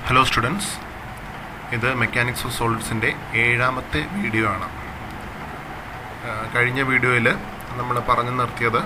Hello students ഇത് mechanics of സോളിഡ്സിൻ്റെ ഏഴാമത്തെ വീഡിയോ ആണ് ആ, കഴിഞ്ഞ വീഡിയോയിൽ നമ്മൾ പറഞ്ഞു നിർത്തിയത്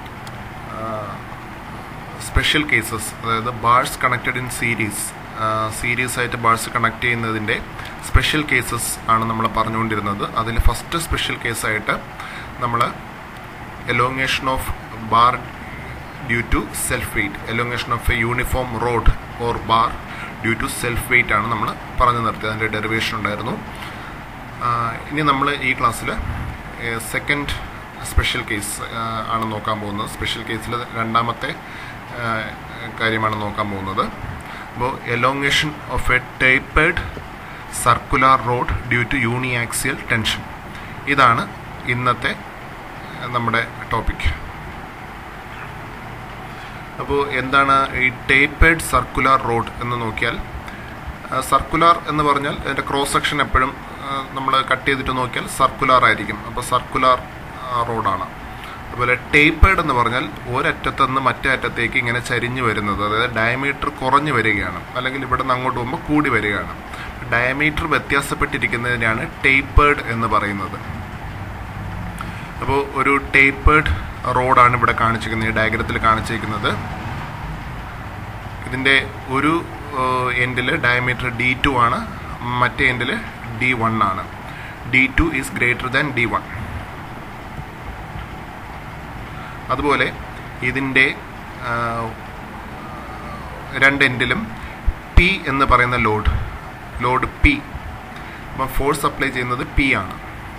സ്പെഷ്യൽ കേസസ് അതായത് bars connected in series series ആയിട്ട് ബാഴ്സ് കണക്ട് ചെയ്യുന്നതിൻ്റെ സ്പെഷ്യൽ കേസസ് ആണ് നമ്മൾ പറഞ്ഞുകൊണ്ടിരുന്നത് അതിൽ ഫസ്റ്റ് സ്പെഷ്യൽ കേസായിട്ട് നമ്മൾ elongation of bar due to self weight elongation of a uniform rod or bar due to self weight ആണ് നമ്മൾ പറഞ്ഞു നിർത്തിയത് അതിൻ്റെ ഡെറിവേഷൻ ഉണ്ടായിരുന്നു ആ, ഇനി നമ്മൾ ഈ ക്ലാസ്സിൽ സെക്കൻഡ് സ്പെഷ്യൽ കേസ് ആണ് നോക്കാൻ പോകുന്നത് സ്പെഷ്യൽ കേസിൽ രണ്ടാമത്തെ ആ, കാര്യമാണ് നോക്കാൻ പോകുന്നത് അപ്പോൾ elongation of a tapered circular rod due to uniaxial tension ഇതാണ് ഇന്നത്തെ നമ്മുടെ ടോപ്പിക് അപ്പോൾ എന്താണ് ഈ ടേപ്പേഡ് സർക്കുലാർ റോഡ് എന്ന് നോക്കിയാൽ സർക്കുലാർ എന്ന് പറഞ്ഞാൽ അതിൻ്റെ ക്രോസ് സെക്ഷൻ എപ്പോഴും നമ്മൾ കട്ട് ചെയ്തിട്ട് നോക്കിയാൽ സർക്കുലാർ ആയിരിക്കും അപ്പോൾ സർക്കുലാർ റോഡാണ് അതുപോലെ ടേപ്പേഡ് എന്ന് പറഞ്ഞാൽ ഒരറ്റത്തു നിന്ന് മറ്റേ അറ്റത്തേക്ക് ഇങ്ങനെ ചരിഞ്ഞു വരുന്നത് അതായത് ഡയമീറ്റർ കുറഞ്ഞു വരികയാണ് അല്ലെങ്കിൽ ഇവിടെ നിന്ന് അങ്ങോട്ട് പോകുമ്പോൾ കൂടി വരികയാണ് ഡയമീറ്റർ വ്യത്യാസപ്പെട്ടിരിക്കുന്നതിനാണ് ടേപ്പേഡ് എന്ന് പറയുന്നത് അപ്പോൾ ഒരു ടേപ്പേഡ് റോഡാണ് ഇവിടെ കാണിച്ചിരിക്കുന്നത് ഈ ഡയഗ്രത്തിൽ കാണിച്ചിരിക്കുന്നത് ഇതിൻ്റെ ഒരു എൻഡിൽ ഡയമീറ്റർ ഡി ടു ആണ് മറ്റേ എൻഡിൽ ഡി വൺ ആണ് D two is greater than D one അതുപോലെ ഇതിൻ്റെ ആ, രണ്ട് എൻഡിലും പി എന്ന് പറയുന്ന ലോഡ് ലോഡ് പി അപ്പം ഫോഴ്സ് അപ്ലൈ ചെയ്യുന്നത് പി ആണ്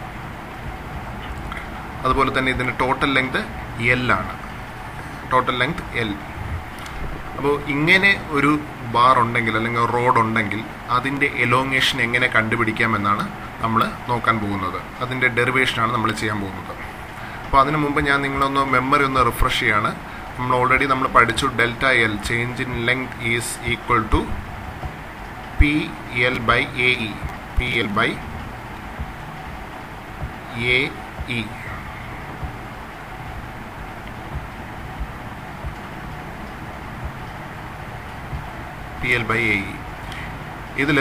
അതുപോലെ തന്നെ ഇതിൻ്റെ ടോട്ടൽ ലെങ്ത് എൽ ആണ് ടോട്ടൽ ലെങ്ത് എൽ അപ്പോൾ ഇങ്ങനെ ഒരു ബാർ ഉണ്ടെങ്കിൽ അല്ലെങ്കിൽ റോഡ് ഉണ്ടെങ്കിൽ അതിൻ്റെ എലോങ്ങേഷൻ എങ്ങനെ കണ്ടുപിടിക്കാമെന്നാണ് നമ്മൾ നോക്കാൻ പോകുന്നത് അതിൻ്റെ ഡെറിവേഷനാണ് നമ്മൾ ചെയ്യാൻ പോകുന്നത് അപ്പോൾ അതിനു മുമ്പ് ഞാൻ നിങ്ങളൊന്ന് മെമ്മറി ഒന്ന് റിഫ്രഷ് ചെയ്യാണ് നമ്മൾ ഓൾറെഡി നമ്മൾ പഠിച്ചു delta L change in length is equal to P L by A E P L by A E P L by A E ഇതിൽ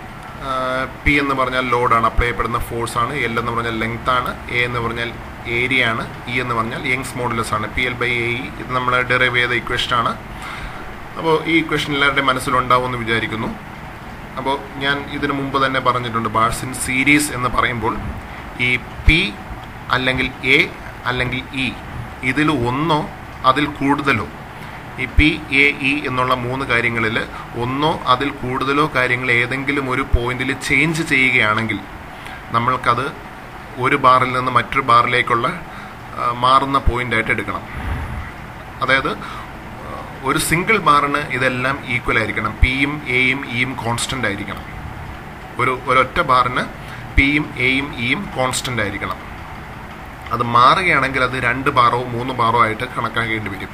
പി എന്ന് പറഞ്ഞാൽ ലോഡാണ് അപ്ലൈ ചെയ്യപ്പെടുന്ന ഫോഴ്സ് ആണ് എൽ എന്ന് പറഞ്ഞാൽ ലെങ്ത് ആണ് എ എന്ന് പറഞ്ഞാൽ ഏരിയ ആണ് ഇ എന്ന് പറഞ്ഞാൽ യങ്സ് മോഡുലസ് ആണ് P L by A E ഇത് നമ്മൾ ഡെറൈവ് ചെയ്ത ഇക്വേഷൻ ആണ് അപ്പോൾ ഈ ഇക്വേഷൻ എല്ലാവരുടെയും മനസ്സിലുണ്ടാവുമെന്ന് വിചാരിക്കുന്നു അപ്പോൾ ഞാൻ ഇതിനു മുമ്പ് തന്നെ പറഞ്ഞിട്ടുണ്ട് ബാഴ്സ് ഇൻ സീരീസ് എന്ന് പറയുമ്പോൾ ഈ പി അല്ലെങ്കിൽ എ അല്ലെങ്കിൽ ഇ ഇതിൽ ഒന്നോ അതിൽ കൂടുതലോ ഈ പി എ ഇ എന്നുള്ള മൂന്ന് കാര്യങ്ങളിൽ ഒന്നോ അതിൽ കൂടുതലോ കാര്യങ്ങൾ ഏതെങ്കിലും ഒരു പോയിന്റിൽ ചേഞ്ച് ചെയ്യുകയാണെങ്കിൽ നമ്മൾക്കത് ഒരു ബാറിൽ നിന്ന് മറ്റൊരു ബാറിലേക്കുള്ള ആ, മാറുന്ന പോയിന്റായിട്ട് എടുക്കണം അതായത് ആ, ഒരു സിംഗിൾ ബാറിന് ഇതെല്ലാം ഈക്വൽ ആയിരിക്കണം പിയും എയും ഇയും കോൺസ്റ്റന്റ് ആയിരിക്കണം ഒരു ഒരൊറ്റ ബാറിന് പിയും എയും ഇയും കോൺസ്റ്റന്റ് ആയിരിക്കണം അത് മാറുകയാണെങ്കിൽ അത് രണ്ട് ബാറോ മൂന്ന് ബാറോ ആയിട്ട് കണക്കാക്കേണ്ടി വരും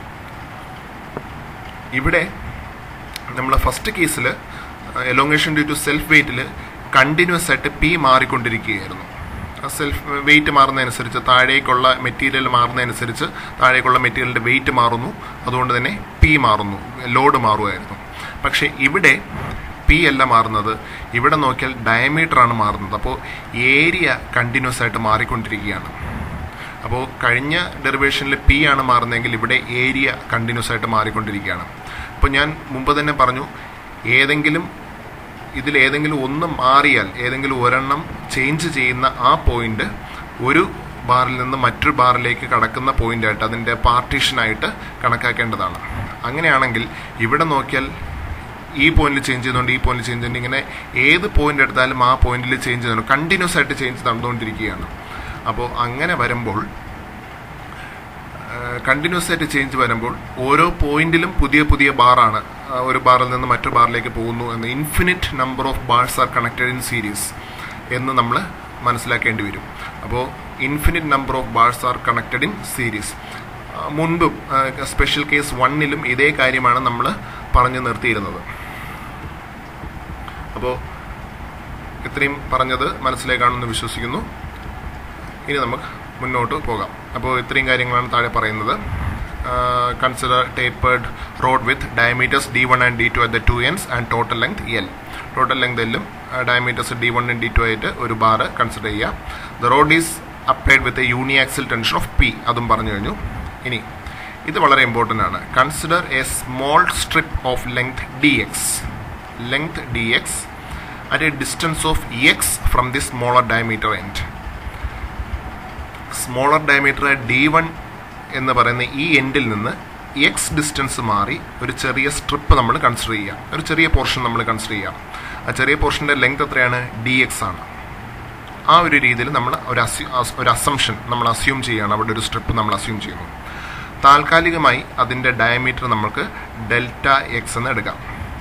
ഇവിടെ നമ്മൾ ഫസ്റ്റ് കേസിൽ എലോങ്ങേഷൻ ഡ്യൂ ടു സെൽഫ് വെയിറ്റിൽ കണ്ടിന്യൂസ് ആയിട്ട് പി മാറിക്കൊണ്ടിരിക്കുകയായിരുന്നു സെൽഫ് വെയിറ്റ് മാറുന്നതനുസരിച്ച് താഴേക്കുള്ള മെറ്റീരിയൽ മാറുന്നതനുസരിച്ച് താഴേക്കുള്ള മെറ്റീരിയലിൻ്റെ വെയിറ്റ് മാറുന്നു അതുകൊണ്ട് തന്നെ പി മാറുന്നു ലോഡ് മാറുമായിരുന്നു പക്ഷേ ഇവിടെ പി അല്ല മാറുന്നത് ഇവിടെ നോക്കിയാൽ ഡയമീറ്റർ ആണ് മാറുന്നത് അപ്പോൾ ഏരിയ കണ്ടിന്യൂസ് ആയിട്ട് മാറിക്കൊണ്ടിരിക്കുകയാണ് അപ്പോൾ കഴിഞ്ഞ ഡെറിവേഷനിൽ പി ആണ് മാറുന്നതെങ്കിൽ ഇവിടെ ഏരിയ കണ്ടിന്യൂസ് ആയിട്ട് മാറിക്കൊണ്ടിരിക്കുകയാണ് അപ്പോൾ ഞാൻ മുമ്പ് തന്നെ പറഞ്ഞു ഏതെങ്കിലും ഇതിൽ ഏതെങ്കിലും ഒന്ന് മാറിയാൽ ഏതെങ്കിലും ഒരെണ്ണം ചേഞ്ച് ചെയ്യുന്ന ആ പോയിന്റ് ഒരു ബാറിൽ നിന്ന് മറ്റൊരു ബാറിലേക്ക് കടക്കുന്ന പോയിന്റായിട്ട് അതിൻ്റെ പാർട്ടീഷനായിട്ട് കണക്കാക്കേണ്ടതാണ് അങ്ങനെയാണെങ്കിൽ ഇവിടെ നോക്കിയാൽ ഈ പോയിന്റിൽ ചേഞ്ച് ചെയ്യുന്നുണ്ട് ഈ പോയിന്റിൽ ചേഞ്ച് ചെയ്യുന്നുണ്ട് ഇങ്ങനെ ഏത് പോയിന്റ് എടുത്താലും ആ പോയിന്റിൽ ചേഞ്ച് ചെയ്യുന്നുണ്ട് കണ്ടിന്യൂസ് ആയിട്ട് ചേഞ്ച് നടന്നുകൊണ്ടിരിക്കുകയാണ് അപ്പോൾ അങ്ങനെ വരുമ്പോൾ കണ്ടിന്യൂസ് ആയിട്ട് ചേഞ്ച് വരുമ്പോൾ ഓരോ പോയിന്റിലും പുതിയ പുതിയ ബാറാണ് ആ, ഒരു ബാറിൽ നിന്ന് മറ്റൊരു ബാറിലേക്ക് പോകുന്നു എന്ന് infinite number of bars are connected in series എന്ന് നമ്മൾ മനസ്സിലാക്കേണ്ടി വരും അപ്പോൾ infinite number of bars are connected in series മുൻപും സ്പെഷ്യൽ കേസ് വണ്ണിലും ഇതേ കാര്യമാണ് നമ്മൾ പറഞ്ഞു നിർത്തിയിരുന്നത് അപ്പോൾ ഇത്രയും പറഞ്ഞത് മനസ്സിലാക്കാണെന്ന് വിശ്വസിക്കുന്നു ഇനി നമുക്ക് മുന്നോട്ട് പോകാം അപ്പോൾ ഇത്രയും കാര്യങ്ങളാണ് താഴെ പറയുന്നത് consider tapered rod with diameters D one and D two at the two ends and total length L total length എല്ലും ഡയമീറ്റേഴ്സ് ഡി വണ്ണും ഡി ടു ആയിട്ട് ഒരു ബാറ് കൺസിഡർ ചെയ്യുക the rod is applied with a uniaxial tension of P അതും പറഞ്ഞു കഴിഞ്ഞു ഇനി ഇത് വളരെ ഇമ്പോർട്ടൻ്റ് ആണ് consider a small strip of length D X length D X at a distance of X from the smaller diameter end smaller diameter D one എന്ന് പറയുന്ന ഈ എൻഡിൽ നിന്ന് എക്സ് ഡിസ്റ്റൻസ് മാറി ഒരു ചെറിയ സ്ട്രിപ്പ് നമ്മൾ കൺസിഡർ ചെയ്യാം ഒരു ചെറിയ പോർഷൻ നമ്മൾ കൺസിഡർ ചെയ്യാം ആ ചെറിയ പോർഷൻ്റെ ലെങ്ത് എത്രയാണ് ഡി എക്സ് ആണ് ആ ഒരു രീതിയിൽ നമ്മൾ ഒരു അസ്യൂ ഒരു അസംഷൻ നമ്മൾ അസ്യൂം ചെയ്യുകയാണ് അവിടെ ഒരു സ്ട്രിപ്പ് നമ്മൾ അസ്യൂം ചെയ്യുന്നു താൽക്കാലികമായി അതിൻ്റെ ഡയമീറ്റർ നമുക്ക് ഡെൽറ്റ എക്സ് എന്ന് എടുക്കാം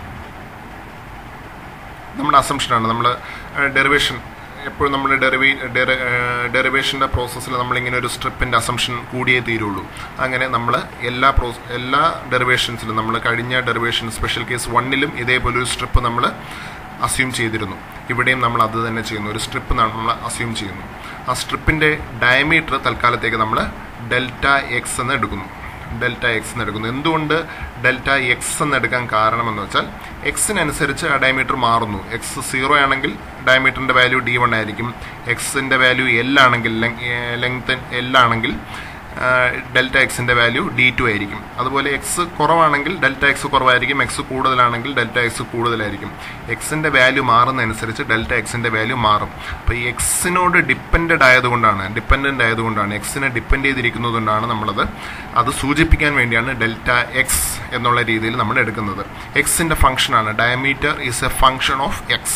നമ്മുടെ അസംഷനാണ് നമ്മൾ ഡെറിവേഷൻ എപ്പോഴും നമ്മൾ ഡെറിവേ ഡെറിവേഷൻ്റെ പ്രോസസ്സിൽ നമ്മളിങ്ങനെ ഒരു സ്ട്രിപ്പിൻ്റെ അസംഷൻ കൂടിയേ തീരുള്ളൂ അങ്ങനെ നമ്മൾ എല്ലാ പ്രോ എല്ലാ ഡെറിവേഷൻസിലും നമ്മൾ കഴിഞ്ഞ ഡെറിവേഷൻ സ്പെഷ്യൽ കേസ് വണ്ണിലും ഇതേപോലെ ഒരു സ്ട്രിപ്പ് നമ്മൾ അസ്യൂം ചെയ്തിരുന്നു ഇവിടെയും നമ്മൾ അത് തന്നെ ചെയ്യുന്നു ഒരു സ്ട്രിപ്പ് നമ്മൾ അസ്യൂം ചെയ്യുന്നു ആ സ്ട്രിപ്പിൻ്റെ ഡയമീറ്റർ തൽക്കാലത്തേക്ക് നമ്മൾ ഡെൽറ്റ എക്സ് എന്ന് എടുക്കുന്നു ഡെൽറ്റ എക്സ് എന്ന് എടുക്കുന്നു എന്തുകൊണ്ട് ഡെൽറ്റ എക്സ് എന്ന് എടുക്കാൻ കാരണമെന്ന് വെച്ചാൽ എക്സിനനുസരിച്ച് ആ ഡയമീറ്റർ മാറുന്നു എക്സ് സീറോ ആണെങ്കിൽ ഡയമീറ്ററിൻ്റെ വാല്യൂ ഡി വൺ ആയിരിക്കും എക്സിൻ്റെ വാല്യൂ എൽ ആണെങ്കിൽ ലെങ്ത് എൽ ആണെങ്കിൽ ഡെൽറ്റ എക്സിൻ്റെ വാല്യൂ ഡി ടു ആയിരിക്കും അതുപോലെ എക്സ് കുറവാണെങ്കിൽ ഡെൽറ്റ എക്സ് കുറവായിരിക്കും എക്സ് കൂടുതലാണെങ്കിൽ ഡെൽറ്റ എക്സ് കൂടുതലായിരിക്കും എക്സിൻ്റെ വാല്യൂ മാറുന്നതനുസരിച്ച് ഡെൽറ്റ എക്സിൻ്റെ വാല്യൂ മാറും അപ്പോൾ ഈ എക്സിനോട് ഡിപ്പെൻഡഡ് ആയതുകൊണ്ടാണ് ഡിപ്പെൻഡൻ്റ് ആയതുകൊണ്ടാണ് എക്സിനെ ഡിപ്പെൻഡ് ചെയ്തിരിക്കുന്നതുകൊണ്ടാണ് നമ്മളത് അത് സൂചിപ്പിക്കാൻ വേണ്ടിയാണ് ഡെൽറ്റ എക്സ് എന്നുള്ള രീതിയിൽ നമ്മൾ എടുക്കുന്നത് എക്സിൻ്റെ ഫംഗ്ഷനാണ് diameter is a function of X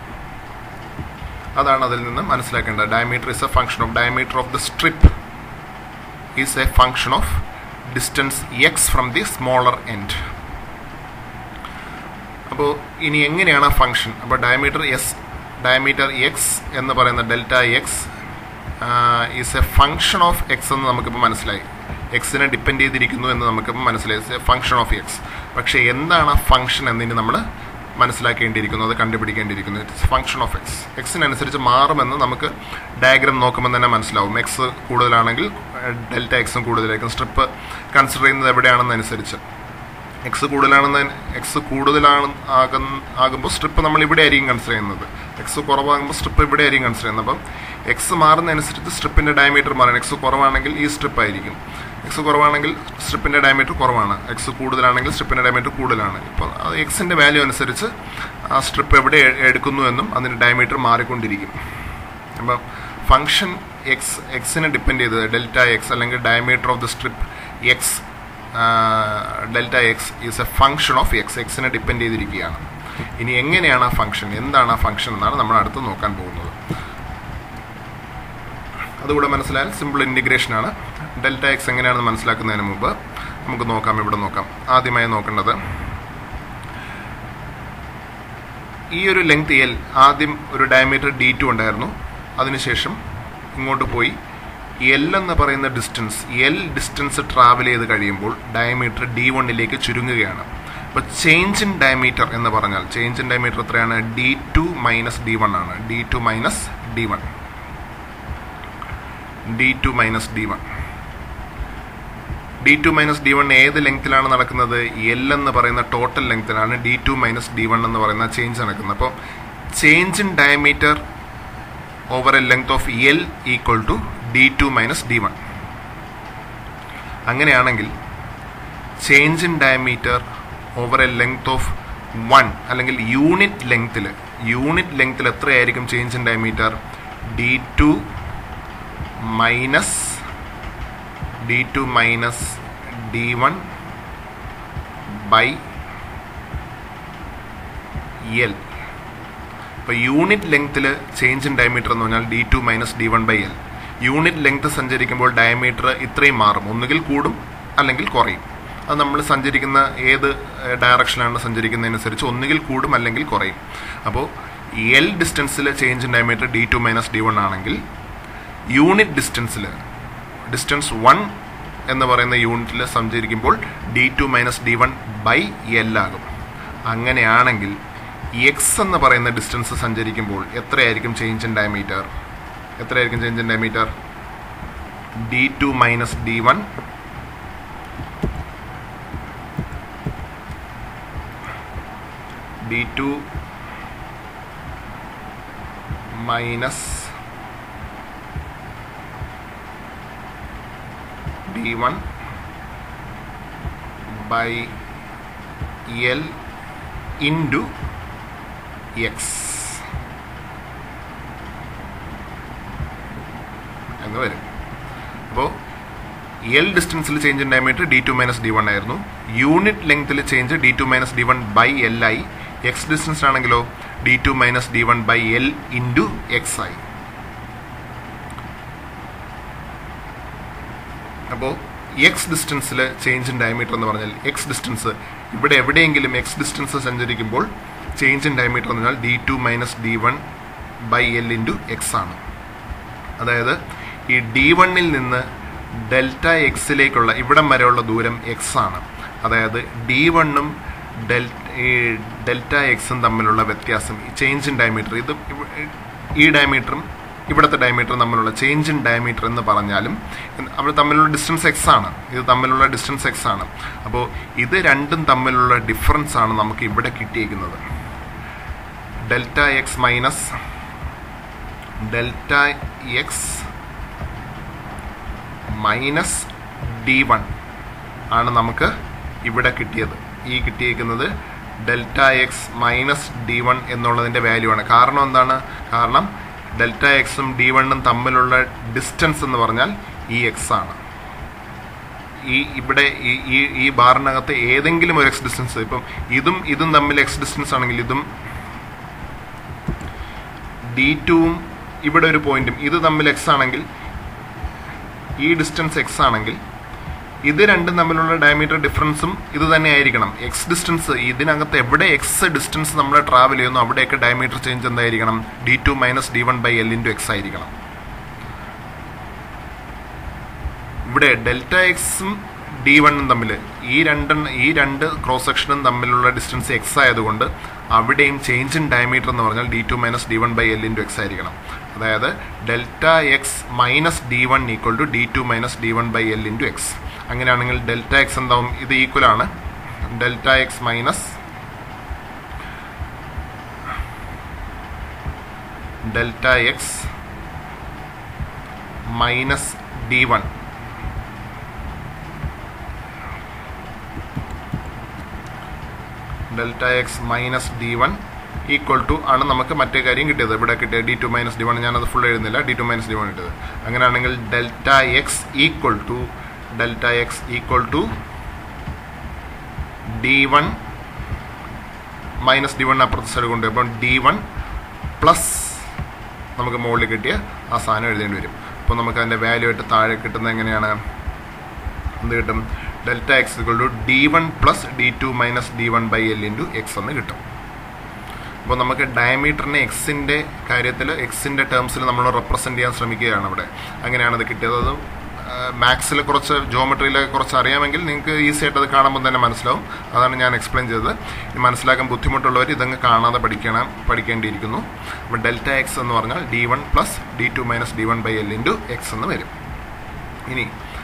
അതാണ് അതിൽ നിന്ന് മനസ്സിലാക്കേണ്ടത് diameter is a function of diameter of the strip is a function of distance x from the smaller end അപ്പോൾ ഇനി എങ്ങനെയാണ് ആ ഫംഗ്ഷൻ അപ്പോൾ ഡയമീറ്റർ എസ് ഡയമീറ്റർ എക്സ് എന്ന് പറയുന്ന delta X is a function of X എന്ന് നമുക്കിപ്പോൾ മനസ്സിലായി എക്സിനെ ഡിപ്പെൻഡ് ചെയ്തിരിക്കുന്നു എന്ന് നമുക്കിപ്പോൾ മനസ്സിലായി എ ഫംഗ്ഷൻ ഓഫ് എക്സ് പക്ഷേ എന്താണ് ആ ഫംഗ്ഷൻ എന്നതിന് നമ്മൾ മനസ്സിലാക്കേണ്ടിയിരിക്കുന്നു അത് കണ്ടുപിടിക്കേണ്ടിയിരിക്കുന്നു ഇറ്റ്സ് ഫംഗ്ഷൻ ഓഫ് എക്സ് എക്സിനനുസരിച്ച് മാറുമെന്ന് നമുക്ക് ഡയഗ്രാം നോക്കുമ്പോൾ തന്നെ മനസ്സിലാവും എക്സ് കൂടുതലാണെങ്കിൽ ഡെൽറ്റ എക്സും കൂടുതലായിരിക്കും സ്ട്രിപ്പ് കൺസിഡർ ചെയ്യുന്നത് എവിടെയാണെന്നനുസരിച്ച് എക്സ് കൂടുതലാണെന്ന് എക്സ് കൂടുതലാണ് ആകുന്ന ആകുമ്പോൾ സ്ട്രിപ്പ് നമ്മൾ ഇവിടെ ആയിരിക്കും കൺസിഡർ ചെയ്യുന്നത് എക്സ് കുറവാകുമ്പോൾ സ്ട്രിപ്പ് ഇവിടെ ആയിരിക്കും കൺസിഡർ ചെയ്യുന്നത് അപ്പം എക്സ് മാറുന്നതനുസരിച്ച് സ്ട്രിപ്പിൻ്റെ ഡയമീറ്റർ മാറണം എക്സ് കുറവാണെങ്കിൽ ഈ സ്ട്രിപ്പ് ആയിരിക്കും എക്സ് കുറവാണെങ്കിൽ സ്ട്രിപ്പിൻ്റെ ഡയമീറ്റർ കുറവാണ് എക്സ് കൂടുതലാണെങ്കിൽ സ്ട്രിപ്പിൻ്റെ ഡയമീറ്റർ കൂടുതലാണ് ഇപ്പോൾ അത് എക്സിൻ്റെ വാല്യൂ അനുസരിച്ച് ആ സ്ട്രിപ്പ് എവിടെ എടുക്കുന്നു എന്നും അതിൻ്റെ ഡയമീറ്റർ മാറിക്കൊണ്ടിരിക്കും അപ്പം ഫംഗ്ഷൻ എക്സ് എക്സിനെ ഡിപ്പെൻഡ് ചെയ്തത് ഡെൽറ്റ എക്സ് അല്ലെങ്കിൽ diameter of the strip X delta X is a function of X എക്സിനെ ഡിപ്പെൻഡ് ചെയ്തിരിക്കുകയാണ് ഇനി എങ്ങനെയാണ് ആ ഫംഗ്ഷൻ എന്താണ് ആ ഫംഗ്ഷൻ എന്നാണ് നമ്മൾ അടുത്ത് നോക്കാൻ പോകുന്നത് അതുകൂടെ മനസ്സിലായാൽ സിമ്പിൾ ഇൻറ്റിഗ്രേഷൻ ആണ് ഡെൽറ്റ എക്സ് എങ്ങനെയാണെന്ന് മനസ്സിലാക്കുന്നതിന് മുമ്പ് നമുക്ക് നോക്കാം ഇവിടെ നോക്കാം ആദ്യമായി നോക്കേണ്ടത് ഈ ഒരു ലെങ്ത് എൽ ആദ്യം ഒരു ഡയമീറ്റർ ഡി ടു ഉണ്ടായിരുന്നു അതിനുശേഷം ഇങ്ങോട്ട് പോയി എൽ എന്ന് പറയുന്ന ഡിസ്റ്റൻസ് എൽ ഡിസ്റ്റൻസ് ട്രാവൽ ചെയ്ത് കഴിയുമ്പോൾ ഡയമീറ്റർ ഡി വണ്ണിലേക്ക് ചുരുങ്ങുകയാണ് അപ്പോൾ ചേഞ്ച് ഇൻ ഡയമീറ്റർ എന്ന് പറഞ്ഞാൽ ചേഞ്ച് ഇൻ ഡയമീറ്റർ എത്രയാണ് D two minus D one ആണ് D two minus D one D two minus D one D two minus D one ഏത് ലെങ്ത്തിലാണ് നടക്കുന്നത് എൽ എന്ന് പറയുന്ന ടോട്ടൽ ലെങ്ത്തിലാണ് D two minus D one എന്ന് പറയുന്ന ചേഞ്ച് നടക്കുന്നത് അപ്പോൾ change in diameter over a length of L equal to D two minus D one അങ്ങനെയാണെങ്കിൽ change in diameter over a length of one അല്ലെങ്കിൽ unit ലെങ്ത്തിൽ unit ലെങ്ത്തിൽ എത്രയായിരിക്കും change in diameter D two minus D two minus D one by L ഇപ്പോൾ unit ലെങ്ത്തിൽ change in diameter എന്ന് പറഞ്ഞാൽ D two minus D one by L unit length സഞ്ചരിക്കുമ്പോൾ diameter ഇത്രയും മാറും ഒന്നുകിൽ കൂടും അല്ലെങ്കിൽ കുറയും അത് നമ്മൾ സഞ്ചരിക്കുന്ന ഏത് ഡയറക്ഷനിലാണ് സഞ്ചരിക്കുന്നതനുസരിച്ച് ഒന്നുകിൽ കൂടും അല്ലെങ്കിൽ കുറയും അപ്പോൾ എൽ ഡിസ്റ്റൻസിൽ change in diameter D two minus D one ആണെങ്കിൽ യൂണിറ്റ് ഡിസ്റ്റൻസിൽ ഡിസ്റ്റൻസ് വൺ എന്ന് പറയുന്ന യൂണിറ്റിൽ സഞ്ചരിക്കുമ്പോൾ D two minus D one by L ആകും അങ്ങനെയാണെങ്കിൽ എക്സ് എന്ന് പറയുന്ന ഡിസ്റ്റൻസ് സഞ്ചരിക്കുമ്പോൾ എത്രയായിരിക്കും ചേഞ്ച് ഇൻ ഡയമീറ്റർ എത്രയായിരിക്കും change in diameter D two minus D one D two minus D one by L into X എന്ന് വരും അപ്പോൾ എൽ ഡിസ്റ്റൻസിൽ change in diameter D two minus D one ആയിരുന്നു യൂണിറ്റ് ലെങ്ത്തിൽ change D two minus D one by L ആയി X distance ആണെങ്കിലോ D two minus D one by L into X ആയി അപ്പോൾ എക്സ് ഡിസ്റ്റൻസിൽ ചേഞ്ച് ഇൻ ഡയമീറ്റർ എന്ന് പറഞ്ഞാൽ X distance ഇവിടെ എവിടെയെങ്കിലും എക്സ് ഡിസ്റ്റൻസ് സഞ്ചരിക്കുമ്പോൾ ചേഞ്ച് ഇൻ ഡയമീറ്റർ എന്ന് പറഞ്ഞാൽ D two minus D one by L into X ആണ് അതായത് ഈ ഡി വണ്ണിൽ നിന്ന് ഡെൽറ്റ എക്സിലേക്കുള്ള ഇവിടം വരെയുള്ള ദൂരം എക്സ് ആണ് അതായത് ഡി വണ്ണും ഡെൽ ഈ ഡെൽറ്റ എക്സും തമ്മിലുള്ള വ്യത്യാസം ഈ ചേഞ്ച് ഇൻ ഡയമീറ്റർ ഇത് ഇവ- ഈ ഡയമീറ്ററും ഇവിടുത്തെ ഡയമീറ്ററും തമ്മിലുള്ള ചേഞ്ച് ഇൻ ഡയമീറ്റർ എന്ന് പറഞ്ഞാലും അവർ തമ്മിലുള്ള ഡിസ്റ്റൻസ് എക്സ് ആണ് ഇത് തമ്മിലുള്ള ഡിസ്റ്റൻസ് എക്സ് ആണ് അപ്പോൾ ഇത് രണ്ടും തമ്മിലുള്ള ഡിഫറൻസ് ആണ് നമുക്ക് ഇവിടെ കിട്ടിയിരിക്കുന്നത് delta X minus delta X minus D one ആണ് നമുക്ക് ഇവിടെ കിട്ടിയത് ഈ കിട്ടിയിരിക്കുന്നത് delta X minus D one എന്നുള്ളതിൻ്റെ വാല്യൂ ആണ് കാരണം എന്താണ് കാരണം ഡെൽറ്റ എക്സും ഡി വണ്ണും തമ്മിലുള്ള ഡിസ്റ്റൻസ് എന്ന് പറഞ്ഞാൽ ഈ എക്സ് ആണ് ഈ ഇവിടെ ഈ ഈ ഈ ബാറിനകത്ത് ഏതെങ്കിലും ഒരു എക്സ് ഡിസ്റ്റൻസ് ഇപ്പം ഇതും ഇതും തമ്മിൽ എക്സ് ഡിസ്റ്റൻസ് ആണെങ്കിൽ ഇതും ഡി ടുവും ഇവിടെ ഒരു പോയിന്റും ഇത് തമ്മിൽ എക്സ് ആണെങ്കിൽ ഈ ഡിസ്റ്റൻസ് എക്സ് ആണെങ്കിൽ ഇത് രണ്ടും തമ്മിലുള്ള ഡയമീറ്റർ ഡിഫറൻസും ഇത് തന്നെ ആയിരിക്കണം എക്സ് ഡിസ്റ്റൻസ് ഇതിനകത്ത് എവിടെ എക്സ് ഡിസ്റ്റൻസ് നമ്മൾ ട്രാവൽ ചെയ്യുന്നു അവിടെയൊക്കെ ഡയമീറ്റർ ചേഞ്ച് എന്തായിരിക്കണം D two minus D one by L into X ആയിരിക്കണം ഇവിടെ ഡെൽറ്റ എക്സും ഡി വണ്ണും തമ്മിൽ ഈ രണ്ടെണ്ണ ഈ രണ്ട് ക്രോസ് സെക്ഷനും തമ്മിലുള്ള ഡിസ്റ്റൻസ് എക്സ് ആയതുകൊണ്ട് അവിടെയും ചേഞ്ച് ഇൻ ഡയമീറ്റർ എന്ന് പറഞ്ഞാൽ D two minus D one by L into X ആയിരിക്കണം അതായത് delta X minus D one equal to D two minus D one by L into X അങ്ങനെയാണെങ്കിൽ delta X എന്താവും ഇത് equal ആണ് delta X minus delta X minus D one delta X minus D one equal to ആണ് നമുക്ക് മറ്റേ കാര്യം കിട്ടിയത് ഇവിടെ കിട്ടിയത് D two minus D one ഞാനത് ഫുൾ എഴുതുന്നില്ല D two minus D one കിട്ടിയത് അങ്ങനെയാണെങ്കിൽ delta X equal to delta X equal to D one minus D one അപ്പുറത്തെ സൈഡ് കൊണ്ട് അപ്പം ഡി വൺ പ്ലസ് നമുക്ക് മുകളിൽ കിട്ടിയ ആ സാധനം എഴുതേണ്ടി വരും അപ്പോൾ നമുക്ക് അതിൻ്റെ വാല്യൂ ആയിട്ട് താഴെ കിട്ടുന്നത് എങ്ങനെയാണ് എന്ത് കിട്ടും delta X equal to D one plus D two minus D one by L into X എന്ന് കിട്ടും അപ്പോൾ നമുക്ക് ഡയമീറ്ററിനെ എക്സിൻ്റെ കാര്യത്തിൽ എക്സിൻ്റെ ടേംസിൽ നമ്മൾ റെപ്രസെൻറ്റ് ചെയ്യാൻ ശ്രമിക്കുകയാണ് അവിടെ അങ്ങനെയാണ് അത് കിട്ടിയത് അത് മാത്സിൽ കുറച്ച് ജോമെട്രിയിൽ കുറച്ച് അറിയാമെങ്കിൽ നിങ്ങൾക്ക് ഈസി ആയിട്ട് അത് കാണുമ്പോൾ തന്നെ മനസ്സിലാവും അതാണ് ഞാൻ എക്സ്പ്ലെയിൻ ചെയ്തത് ഇത് മനസ്സിലാക്കാൻ ബുദ്ധിമുട്ടുള്ളവർ ഇതങ്ങ് കാണാതെ പഠിക്കണം പഠിക്കേണ്ടിയിരിക്കുന്നു അപ്പോൾ ഡെൽറ്റ എക്സ് എന്ന് പറഞ്ഞാൽ D one plus D two minus D one by L into X എന്ന് വരും ഇനി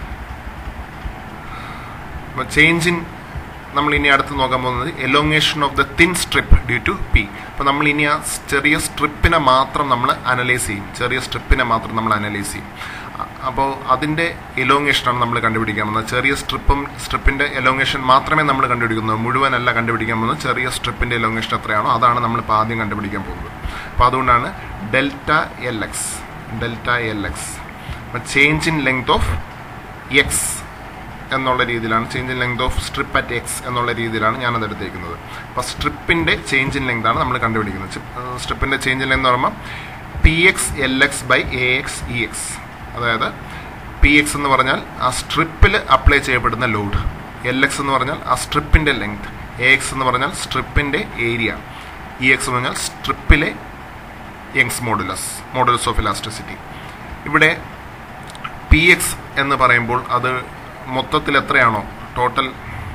ചേഞ്ച് ഇൻ നമ്മൾ ഇനി അടുത്ത് നോക്കാൻ പോകുന്നത് elongation of the thin strip due to P അപ്പോൾ നമ്മൾ ഇനി ആ ചെറിയ സ്ട്രിപ്പിനെ മാത്രം നമ്മൾ അനലൈസ് ചെയ്യും ചെറിയ സ്ട്രിപ്പിനെ മാത്രം നമ്മൾ അനലൈസ് ചെയ്യും അപ്പോൾ അതിൻ്റെ എലോങ്ങേഷനാണ് നമ്മൾ കണ്ടുപിടിക്കാൻ പോകുന്നത് ചെറിയ സ്ട്രിപ്പും സ്ട്രിപ്പിൻ്റെ എലോങ്ങേഷൻ മാത്രമേ നമ്മൾ കണ്ടുപിടിക്കുന്നത് മുഴുവനല്ല കണ്ടുപിടിക്കാൻ പോകുന്നത് ചെറിയ സ്ട്രിപ്പിൻ്റെ എലോങ്ങേഷൻ എത്രയാണോ അതാണ് നമ്മളിപ്പോൾ ആദ്യം കണ്ടുപിടിക്കാൻ പോകുന്നത് അപ്പോൾ അതുകൊണ്ടാണ് delta L X delta L X change in length of X എന്നുള്ള രീതിയിലാണ് change in length of strip at X എന്നുള്ള രീതിയിലാണ് ഞാനത് എടുത്തേക്കുന്നത് അപ്പോൾ സ്ട്രിപ്പിൻ്റെ ചേഞ്ച് ഇൻ ലെങ്ത് ആണ് നമ്മൾ കണ്ടുപിടിക്കുന്നത് സ്ട്രിപ്പിൻ്റെ ചേഞ്ച് ഇൻ ലെങ്ത് എന്ന് പറയുമ്പോൾ P X L X by A X E X അതായത് പി എക്സ് എന്ന് പറഞ്ഞാൽ ആ സ്ട്രിപ്പിൽ അപ്ലൈ ചെയ്യപ്പെടുന്ന ലോഡ് എൽ എക്സ് എന്ന് പറഞ്ഞാൽ ആ സ്ട്രിപ്പിൻ്റെ ലെങ്ത് എ എക്സ് എന്ന് പറഞ്ഞാൽ സ്ട്രിപ്പിൻ്റെ ഏരിയ ഇ എക്സ് എന്ന് പറഞ്ഞാൽ സ്ട്രിപ്പിലെ Young's modulus modulus of elasticity ഇവിടെ പി എക്സ് എന്ന് പറയുമ്പോൾ അത് മൊത്തത്തിൽ എത്രയാണോ ടോട്ടൽ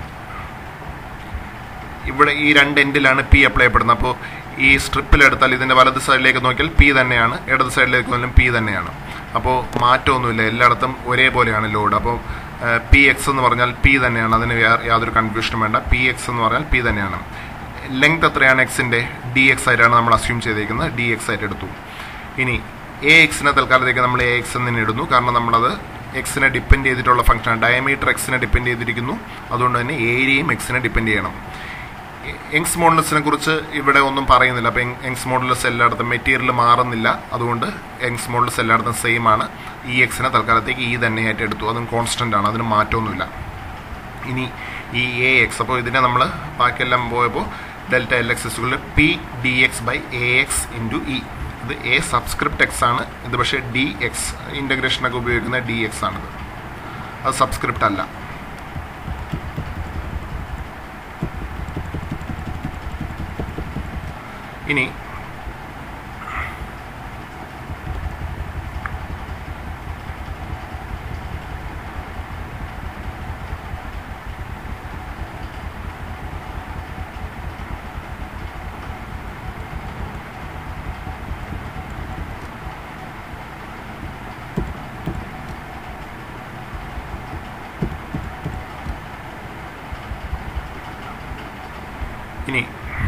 ഇവിടെ ഈ രണ്ട് എൻഡിലാണ് പി അപ്ലൈ ചെയ്യപ്പെടുന്നത് അപ്പോൾ ഈ സ്ട്രിപ്പിലെടുത്താൽ ഇതിൻ്റെ വലത് സൈഡിലേക്ക് നോക്കിയാൽ പി തന്നെയാണ് ഇടത് സൈഡിലേക്ക് നോക്കിയാലും പി തന്നെയാണ് അപ്പോൾ മാറ്റമൊന്നുമില്ല എല്ലായിടത്തും ഒരേപോലെയാണ് ലോഡ് അപ്പോൾ പി എക്സ് എന്ന് പറഞ്ഞാൽ പി തന്നെയാണ് അതിന് യാതൊരു കൺഫ്യൂഷനും വേണ്ട പി എക്സ് എന്ന് പറഞ്ഞാൽ പി തന്നെയാണ് ലെങ്ത് എത്രയാണ് എക്സിൻ്റെ ഡി എക്സ് ആയിട്ടാണ് നമ്മൾ അസ്യൂം ചെയ്തേക്കുന്നത് ഡി എക്സ് ആയിട്ട് എടുത്തു ഇനി എ എക്സിനെ തൽക്കാലത്തേക്ക് നമ്മൾ എ എക്സ് എന്ന് ഇടുന്നു കാരണം നമ്മളത് എക്സിനെ ഡിപ്പെൻഡ് ചെയ്തിട്ടുള്ള ഫംഗ്ഷനാണ് ഡയമീറ്റർ എക്സിനെ ഡിപ്പെൻഡ് ചെയ്തിരിക്കുന്നു അതുകൊണ്ട് തന്നെ ഏരിയയും എക്സിനെ ഡിപ്പെൻഡ് ചെയ്യണം യങ്സ് മോഡലസിനെ കുറിച്ച് ഇവിടെ ഒന്നും പറയുന്നില്ല അപ്പം യങ്സ് മോഡലസ് എല്ലായിടത്തും മെറ്റീരിയൽ മാറുന്നില്ല അതുകൊണ്ട് യങ്സ് മോഡലസ് എല്ലായിടത്തും സെയിം ആണ് ഇ എക്സിനെ തൽക്കാലത്തേക്ക് ഇ തന്നെയായിട്ട് എടുത്തു അതും കോൺസ്റ്റന്റ് ആണ് അതിന് മാറ്റമൊന്നുമില്ല ഇനി ഈ എ എക്സ് അപ്പോൾ ഇതിനെ നമ്മൾ ബാക്കിയെല്ലാം പോയപ്പോൾ ഡെൽറ്റ എൽ എക്സ് എസുകളിൽ P D X by A X into E ഇത് എ സബ്സ്ക്രിപ്റ്റ് എക്സ് ആണ് ഇത് പക്ഷേ ഡി എക്സ് ഇൻ്റഗ്രേഷനൊക്കെ ഉപയോഗിക്കുന്ന ഡി എക്സ് ആണിത് അത് സബ്സ്ക്രിപ്റ്റ് അല്ല ഇനി ഇനി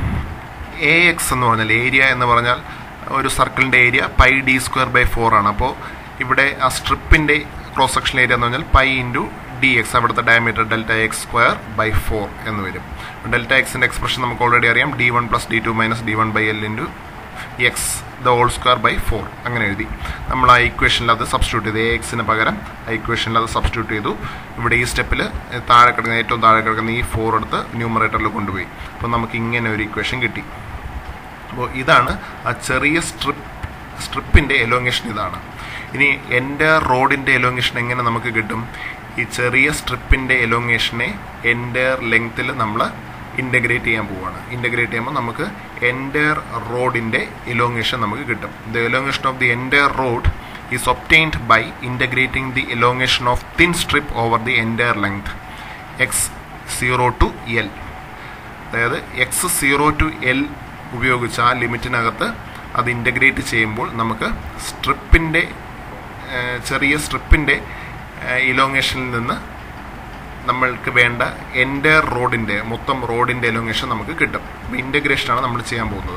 എ എക്സ് എന്ന് പറഞ്ഞാൽ ഏരിയ എന്ന് പറഞ്ഞാൽ ഒരു സർക്കിളിൻ്റെ area pi D square by four ആണ് അപ്പോൾ ഇവിടെ ആ സ്ട്രിപ്പിൻ്റെ ക്രോസ് സെക്ഷൻ ഏരിയ എന്ന് പറഞ്ഞാൽ പൈ ഇൻറ്റു ഡി എക്സ് അവിടുത്തെ diameter delta X square by four എന്ന് വരും ഡെൽറ്റ എക്സിൻ്റെ എക്സ്പ്രഷൻ നമുക്ക് ഓൾറെഡി അറിയാം D one plus D two minus D one by L into X the whole square by four അങ്ങനെ എഴുതി നമ്മൾ ആ ഇക്വേഷനിൽ അത് സബ്സ്റ്റിറ്റ്യൂട്ട് ചെയ്തു എ എക്സിന് പകരം ആ ഇക്വേഷനിൽ അത് സബ്സ്റ്റിറ്റ്യൂട്ട് ചെയ്തു ഇവിടെ ഈ സ്റ്റെപ്പിൽ താഴെ കിടക്കുന്ന ഏറ്റവും താഴെ കിടക്കുന്ന ഈ ഫോർ എടുത്ത് ന്യൂമറേറ്ററിൽ കൊണ്ടുപോയി അപ്പോൾ നമുക്ക് ഇങ്ങനെ ഒരു ഇക്വേഷൻ കിട്ടി അപ്പോൾ ഇതാണ് ആ ചെറിയ സ്ട്രിപ്പ് സ്ട്രിപ്പിൻ്റെ എലോങ്ങേഷൻ ഇതാണ് ഇനി എൻ്റെ റോഡിൻ്റെ എലോങ്ങേഷൻ എങ്ങനെ നമുക്ക് കിട്ടും ഈ ചെറിയ സ്ട്രിപ്പിൻ്റെ എലോങ്ങേഷനെ എൻ്റെ ലെങ്ത്തിൽ നമ്മൾ ഇൻ്റഗ്രേറ്റ് ചെയ്യാൻ പോവുകയാണ് ഇൻ്റഗ്രേറ്റ് ചെയ്യുമ്പോൾ നമുക്ക് എൻ്റയർ റോഡിൻ്റെ എലോങ്ങേഷൻ നമുക്ക് കിട്ടും the elongation of the entire rod is obtained by integrating the elongation of thin strip over the entire length X zero to L അതായത് എക്സ് സീറോ ടു എൽ ഉപയോഗിച്ച് ആ ലിമിറ്റിനകത്ത് അത് ഇൻ്റഗ്രേറ്റ് ചെയ്യുമ്പോൾ നമുക്ക് സ്ട്രിപ്പിൻ്റെ ചെറിയ സ്ട്രിപ്പിൻ്റെ ഇലോങ്ങേഷനിൽ നിന്ന് നമ്മൾക്ക് വേണ്ട എൻ്റെ റോഡിൻ്റെ മൊത്തം റോഡിൻ്റെ എലോങ്ങേഷൻ നമുക്ക് കിട്ടും അപ്പോൾ ഇൻ്റഗ്രേഷനാണ് നമ്മൾ ചെയ്യാൻ പോകുന്നത്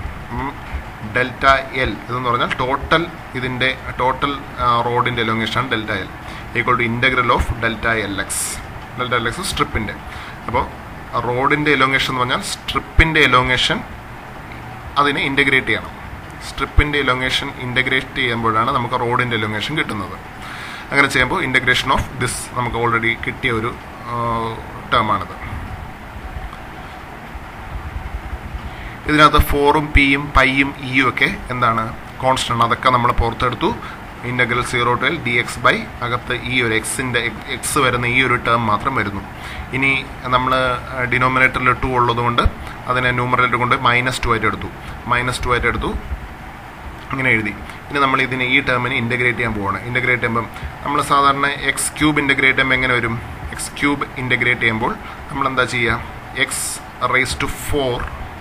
ഡെൽറ്റ എൽ ഇതെന്ന് പറഞ്ഞാൽ ടോട്ടൽ ഇതിൻ്റെ ടോട്ടൽ റോഡിൻ്റെ എലോങ്ങേഷനാണ് delta L equal to integral of delta L X delta L X സ്ട്രിപ്പിൻ്റെ അപ്പോൾ റോഡിൻ്റെ എലോങ്ങേഷൻ എന്ന് പറഞ്ഞാൽ സ്ട്രിപ്പിൻ്റെ എലോങ്ങേഷൻ അതിനെ ഇൻ്റഗ്രേറ്റ് ചെയ്യണം സ്ട്രിപ്പിൻ്റെ എലോങ്ങേഷൻ ഇൻ്റഗ്രേറ്റ് ചെയ്യുമ്പോഴാണ് നമുക്ക് റോഡിൻ്റെ എലോങ്ങേഷൻ കിട്ടുന്നത് അങ്ങനെ ചെയ്യുമ്പോൾ ഇൻ്റഗ്രേഷൻ ഓഫ് ദിസ് നമുക്ക് ഓൾറെഡി കിട്ടിയ ഒരു ടേമാണിത് ഇതിനകത്ത് ഫോറും പിയും പൈയും ഇയും ഒക്കെ എന്താണ് കോൺസ്റ്റന്റ് അതൊക്കെ നമ്മൾ പുറത്തെടുത്തു integral zero to L D X by അകത്ത് ഈ ഒരു എക്സിൻ്റെ എക്സ് വരുന്ന ഈ ഒരു ടേം മാത്രം വരുന്നു ഇനി നമ്മൾ ഡിനോമിനേറ്ററിൽ ടു ഉള്ളതുകൊണ്ട് അതിനെ ന്യൂമറേറ്റർ കൊണ്ട് മൈനസ് ടു ആയിട്ട് എടുത്തു മൈനസ് ടു ആയിട്ട് എടുത്തു ഇങ്ങനെ എഴുതി ഇനി നമ്മൾ ഇതിനെ ഈ ടേമിന് ഇൻ്റഗ്രേറ്റ് ചെയ്യാൻ പോവാണ് ഇൻ്റഗ്രേറ്റ് ചെയ്യുമ്പം നമ്മൾ സാധാരണ എക്സ് ക്യൂബ് ഇൻ്റഗ്രേറ്റ് ചെയ്യുമ്പോൾ എങ്ങനെ വരും എക്സ് ക്യൂബ് ഇൻ്റഗ്രേറ്റ് ചെയ്യുമ്പോൾ നമ്മൾ എന്താ ചെയ്യുക X raise to four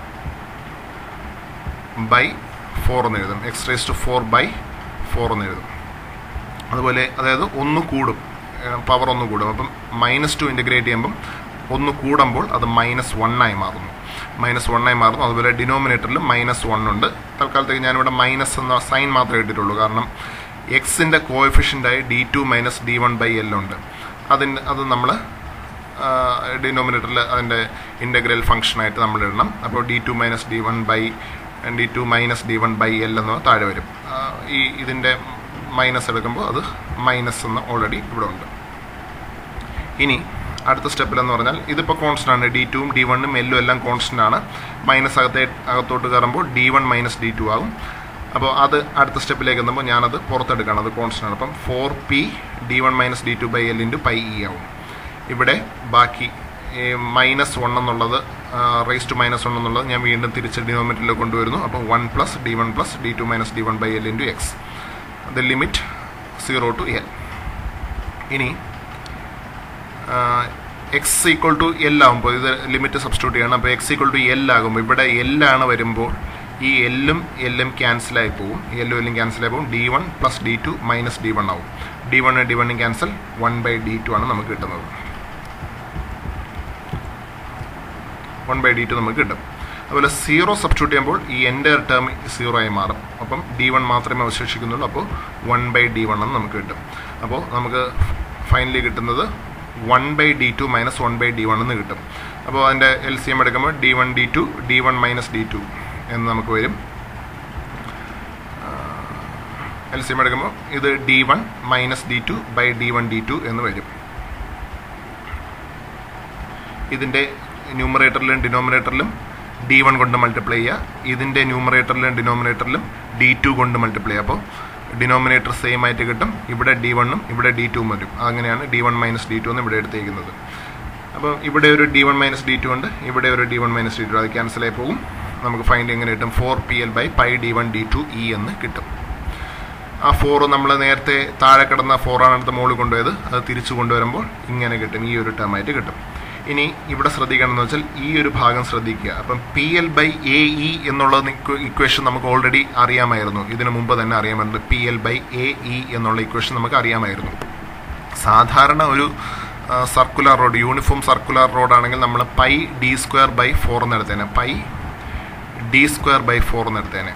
by four എന്ന് എഴുതും X raise to four by four എന്ന് എഴുതും അതുപോലെ അതായത് ഒന്ന് കൂടും പവർ ഒന്ന് കൂടും അപ്പം മൈനസ് ടു ഇൻ്റഗ്രേറ്റ് ചെയ്യുമ്പം ഒന്ന് കൂടുമ്പോൾ അത് മൈനസ് വണ്ണായി മാറുന്നു മൈനസ് വണ്ണായി മാറുന്നു അതുപോലെ ഡിനോമിനേറ്ററിൽ മൈനസ് വൺ ഉണ്ട് തൽക്കാലത്തേക്ക് ഞാനിവിടെ മൈനസ് എന്ന സൈൻ മാത്രമേ ഇട്ടിട്ടുള്ളൂ കാരണം എക്സിൻ്റെ കോഎഫിഷ്യൻ്റായി D two minus D one by L ഉണ്ട് അതിന് അത് നമ്മൾ ഡിനോമിനേറ്ററിൽ അതിൻ്റെ ഇൻ്റഗ്രൽ ഫംഗ്ഷനായിട്ട് നമ്മൾ ഇടണം അപ്പോൾ D two minus D one by D two minus D one by L എന്ന് താഴെ വരും ഈ ഇതിൻ്റെ മൈനസ് എടുക്കുമ്പോൾ അത് മൈനസ് എന്ന് ഓൾറെഡി ഇവിടെ ഉണ്ട് ഇനി അടുത്ത സ്റ്റെപ്പിൽ എന്ന് പറഞ്ഞാൽ ഇതിപ്പോൾ കോൺസ്റ്റൻ്റ് ആണ് ഡി ടുവും ഡി വണ്ണും എല്ലും എല്ലാം കോൺസ്റ്റൻ്റ് ആണ് മൈനസ് അകത്തെ അകത്തോട്ട് കയറുമ്പോൾ D one minus D two ആകും അപ്പോൾ അത് അടുത്ത സ്റ്റെപ്പിലേക്ക് എത്തുമ്പോൾ ഞാനത് പുറത്തെടുക്കണം അത് കോൺസ്റ്റൻ്റ് ആണ് അപ്പം four P D one minus D two by L into pi E ആവും ഇവിടെ ബാക്കി മൈനസ് വൺ എന്നുള്ളത് റേസ് ടു മൈനസ് വൺ എന്നുള്ളത് ഞാൻ വീണ്ടും തിരിച്ച് ഡിനോമിനേറ്ററിൽ കൊണ്ടുവരുന്നു അപ്പോൾ one plus D one plus D two minus D one by L into X the limit zero to L ഇനി എക്സ് ഈക്വൾ ടു എൽ ആകുമ്പോൾ ഇത് ലിമിറ്റ് സബ്സ്റ്റിറ്റ്യൂട്ട് ചെയ്യണം അപ്പോൾ എക്സ് ഈക്വൾ ടു എൽ ആകുമ്പോൾ ഇവിടെ എല്ലാണ് വരുമ്പോൾ ഈ എല്ലും എല്ലും ക്യാൻസലായി പോകും എല്ലും എല്ലും ക്യാൻസലായി പോകും D one plus D two minus D one ആവും ഡി വൺ ഡി വണ്ണും cancel one by D two ആണ് നമുക്ക് കിട്ടുന്നത് വൺ ബൈ ഡി ടു നമുക്ക് കിട്ടും അതുപോലെ സീറോ സബ്സ്റ്റിറ്റ്യൂട്ട് ചെയ്യുമ്പോൾ ഈ എൻ്റെ ടേം സീറോ ആയി മാറും അപ്പം ഡി വൺ മാത്രമേ അവശേഷിക്കുന്നുള്ളൂ അപ്പോൾ വൺ ബൈ ഡി വൺ എന്ന് നമുക്ക് കിട്ടും അപ്പോൾ നമുക്ക് ഫൈനലി കിട്ടുന്നത് one by D two minus one by D one എന്ന് കിട്ടും അപ്പോൾ അതിൻ്റെ എൽ സി എം എടുക്കുമ്പോൾ D one D two D one minus D two എന്ന് നമുക്ക് വരും എൽ സി എം എടുക്കുമ്പോൾ ഇത് D one minus D two by D one D two എന്ന് വരും ഇതിൻ്റെ ന്യൂമറേറ്ററിലും ഡിനോമിനേറ്ററിലും ഡി വൺ കൊണ്ട് മൾട്ടിപ്ലൈ ചെയ്യുക ഇതിൻ്റെ ന്യൂമറേറ്ററിലും ഡിനോമിനേറ്ററിലും ഡി ടു കൊണ്ട് മൾട്ടിപ്ലൈ ചെയ്യുക അപ്പോൾ ഡിനോമിനേറ്റർ സെയിം ആയിട്ട് കിട്ടും ഇവിടെ ഡി വണ്ണും ഇവിടെ ഡി ടുവും വരും അങ്ങനെയാണ് D one minus D two എന്ന് ഇവിടെ എടുത്തേക്കുന്നത് അപ്പോൾ ഇവിടെ ഒരു D one minus D two ഉണ്ട് ഇവിടെ ഒരു D one minus D two അത് ക്യാൻസൽ ആയി പോകും നമുക്ക് ഫൈൻഡ് എങ്ങനെ കിട്ടും four P L by pi D one D two E എന്ന് കിട്ടും ആ ഫോർ നമ്മൾ നേരത്തെ താഴെ കിടന്ന ഫോറാണ് അടുത്ത് മുകളിൽ കൊണ്ടുപോയത് അത് തിരിച്ചു കൊണ്ടുവരുമ്പോൾ ഇങ്ങനെ കിട്ടും ഈ ഒരു ടേം ആയിട്ട് കിട്ടും ഇനി ഇവിടെ ശ്രദ്ധിക്കണം എന്ന് വെച്ചാൽ ഈ ഒരു ഭാഗം ശ്രദ്ധിക്കുക അപ്പം P L by A E എന്നുള്ള ഇക്വേഷൻ നമുക്ക് ഓൾറെഡി അറിയാമായിരുന്നു ഇതിനു മുമ്പ് തന്നെ അറിയാമായിരുന്നു P L by A E എന്നുള്ള ഇക്വേഷൻ നമുക്ക് അറിയാമായിരുന്നു സാധാരണ ഒരു circular rod uniform circular rod ആണെങ്കിൽ നമ്മൾ pi D square by four എന്ന് എടുത്തേനെ pi D square by four എന്ന് എടുത്തേനെ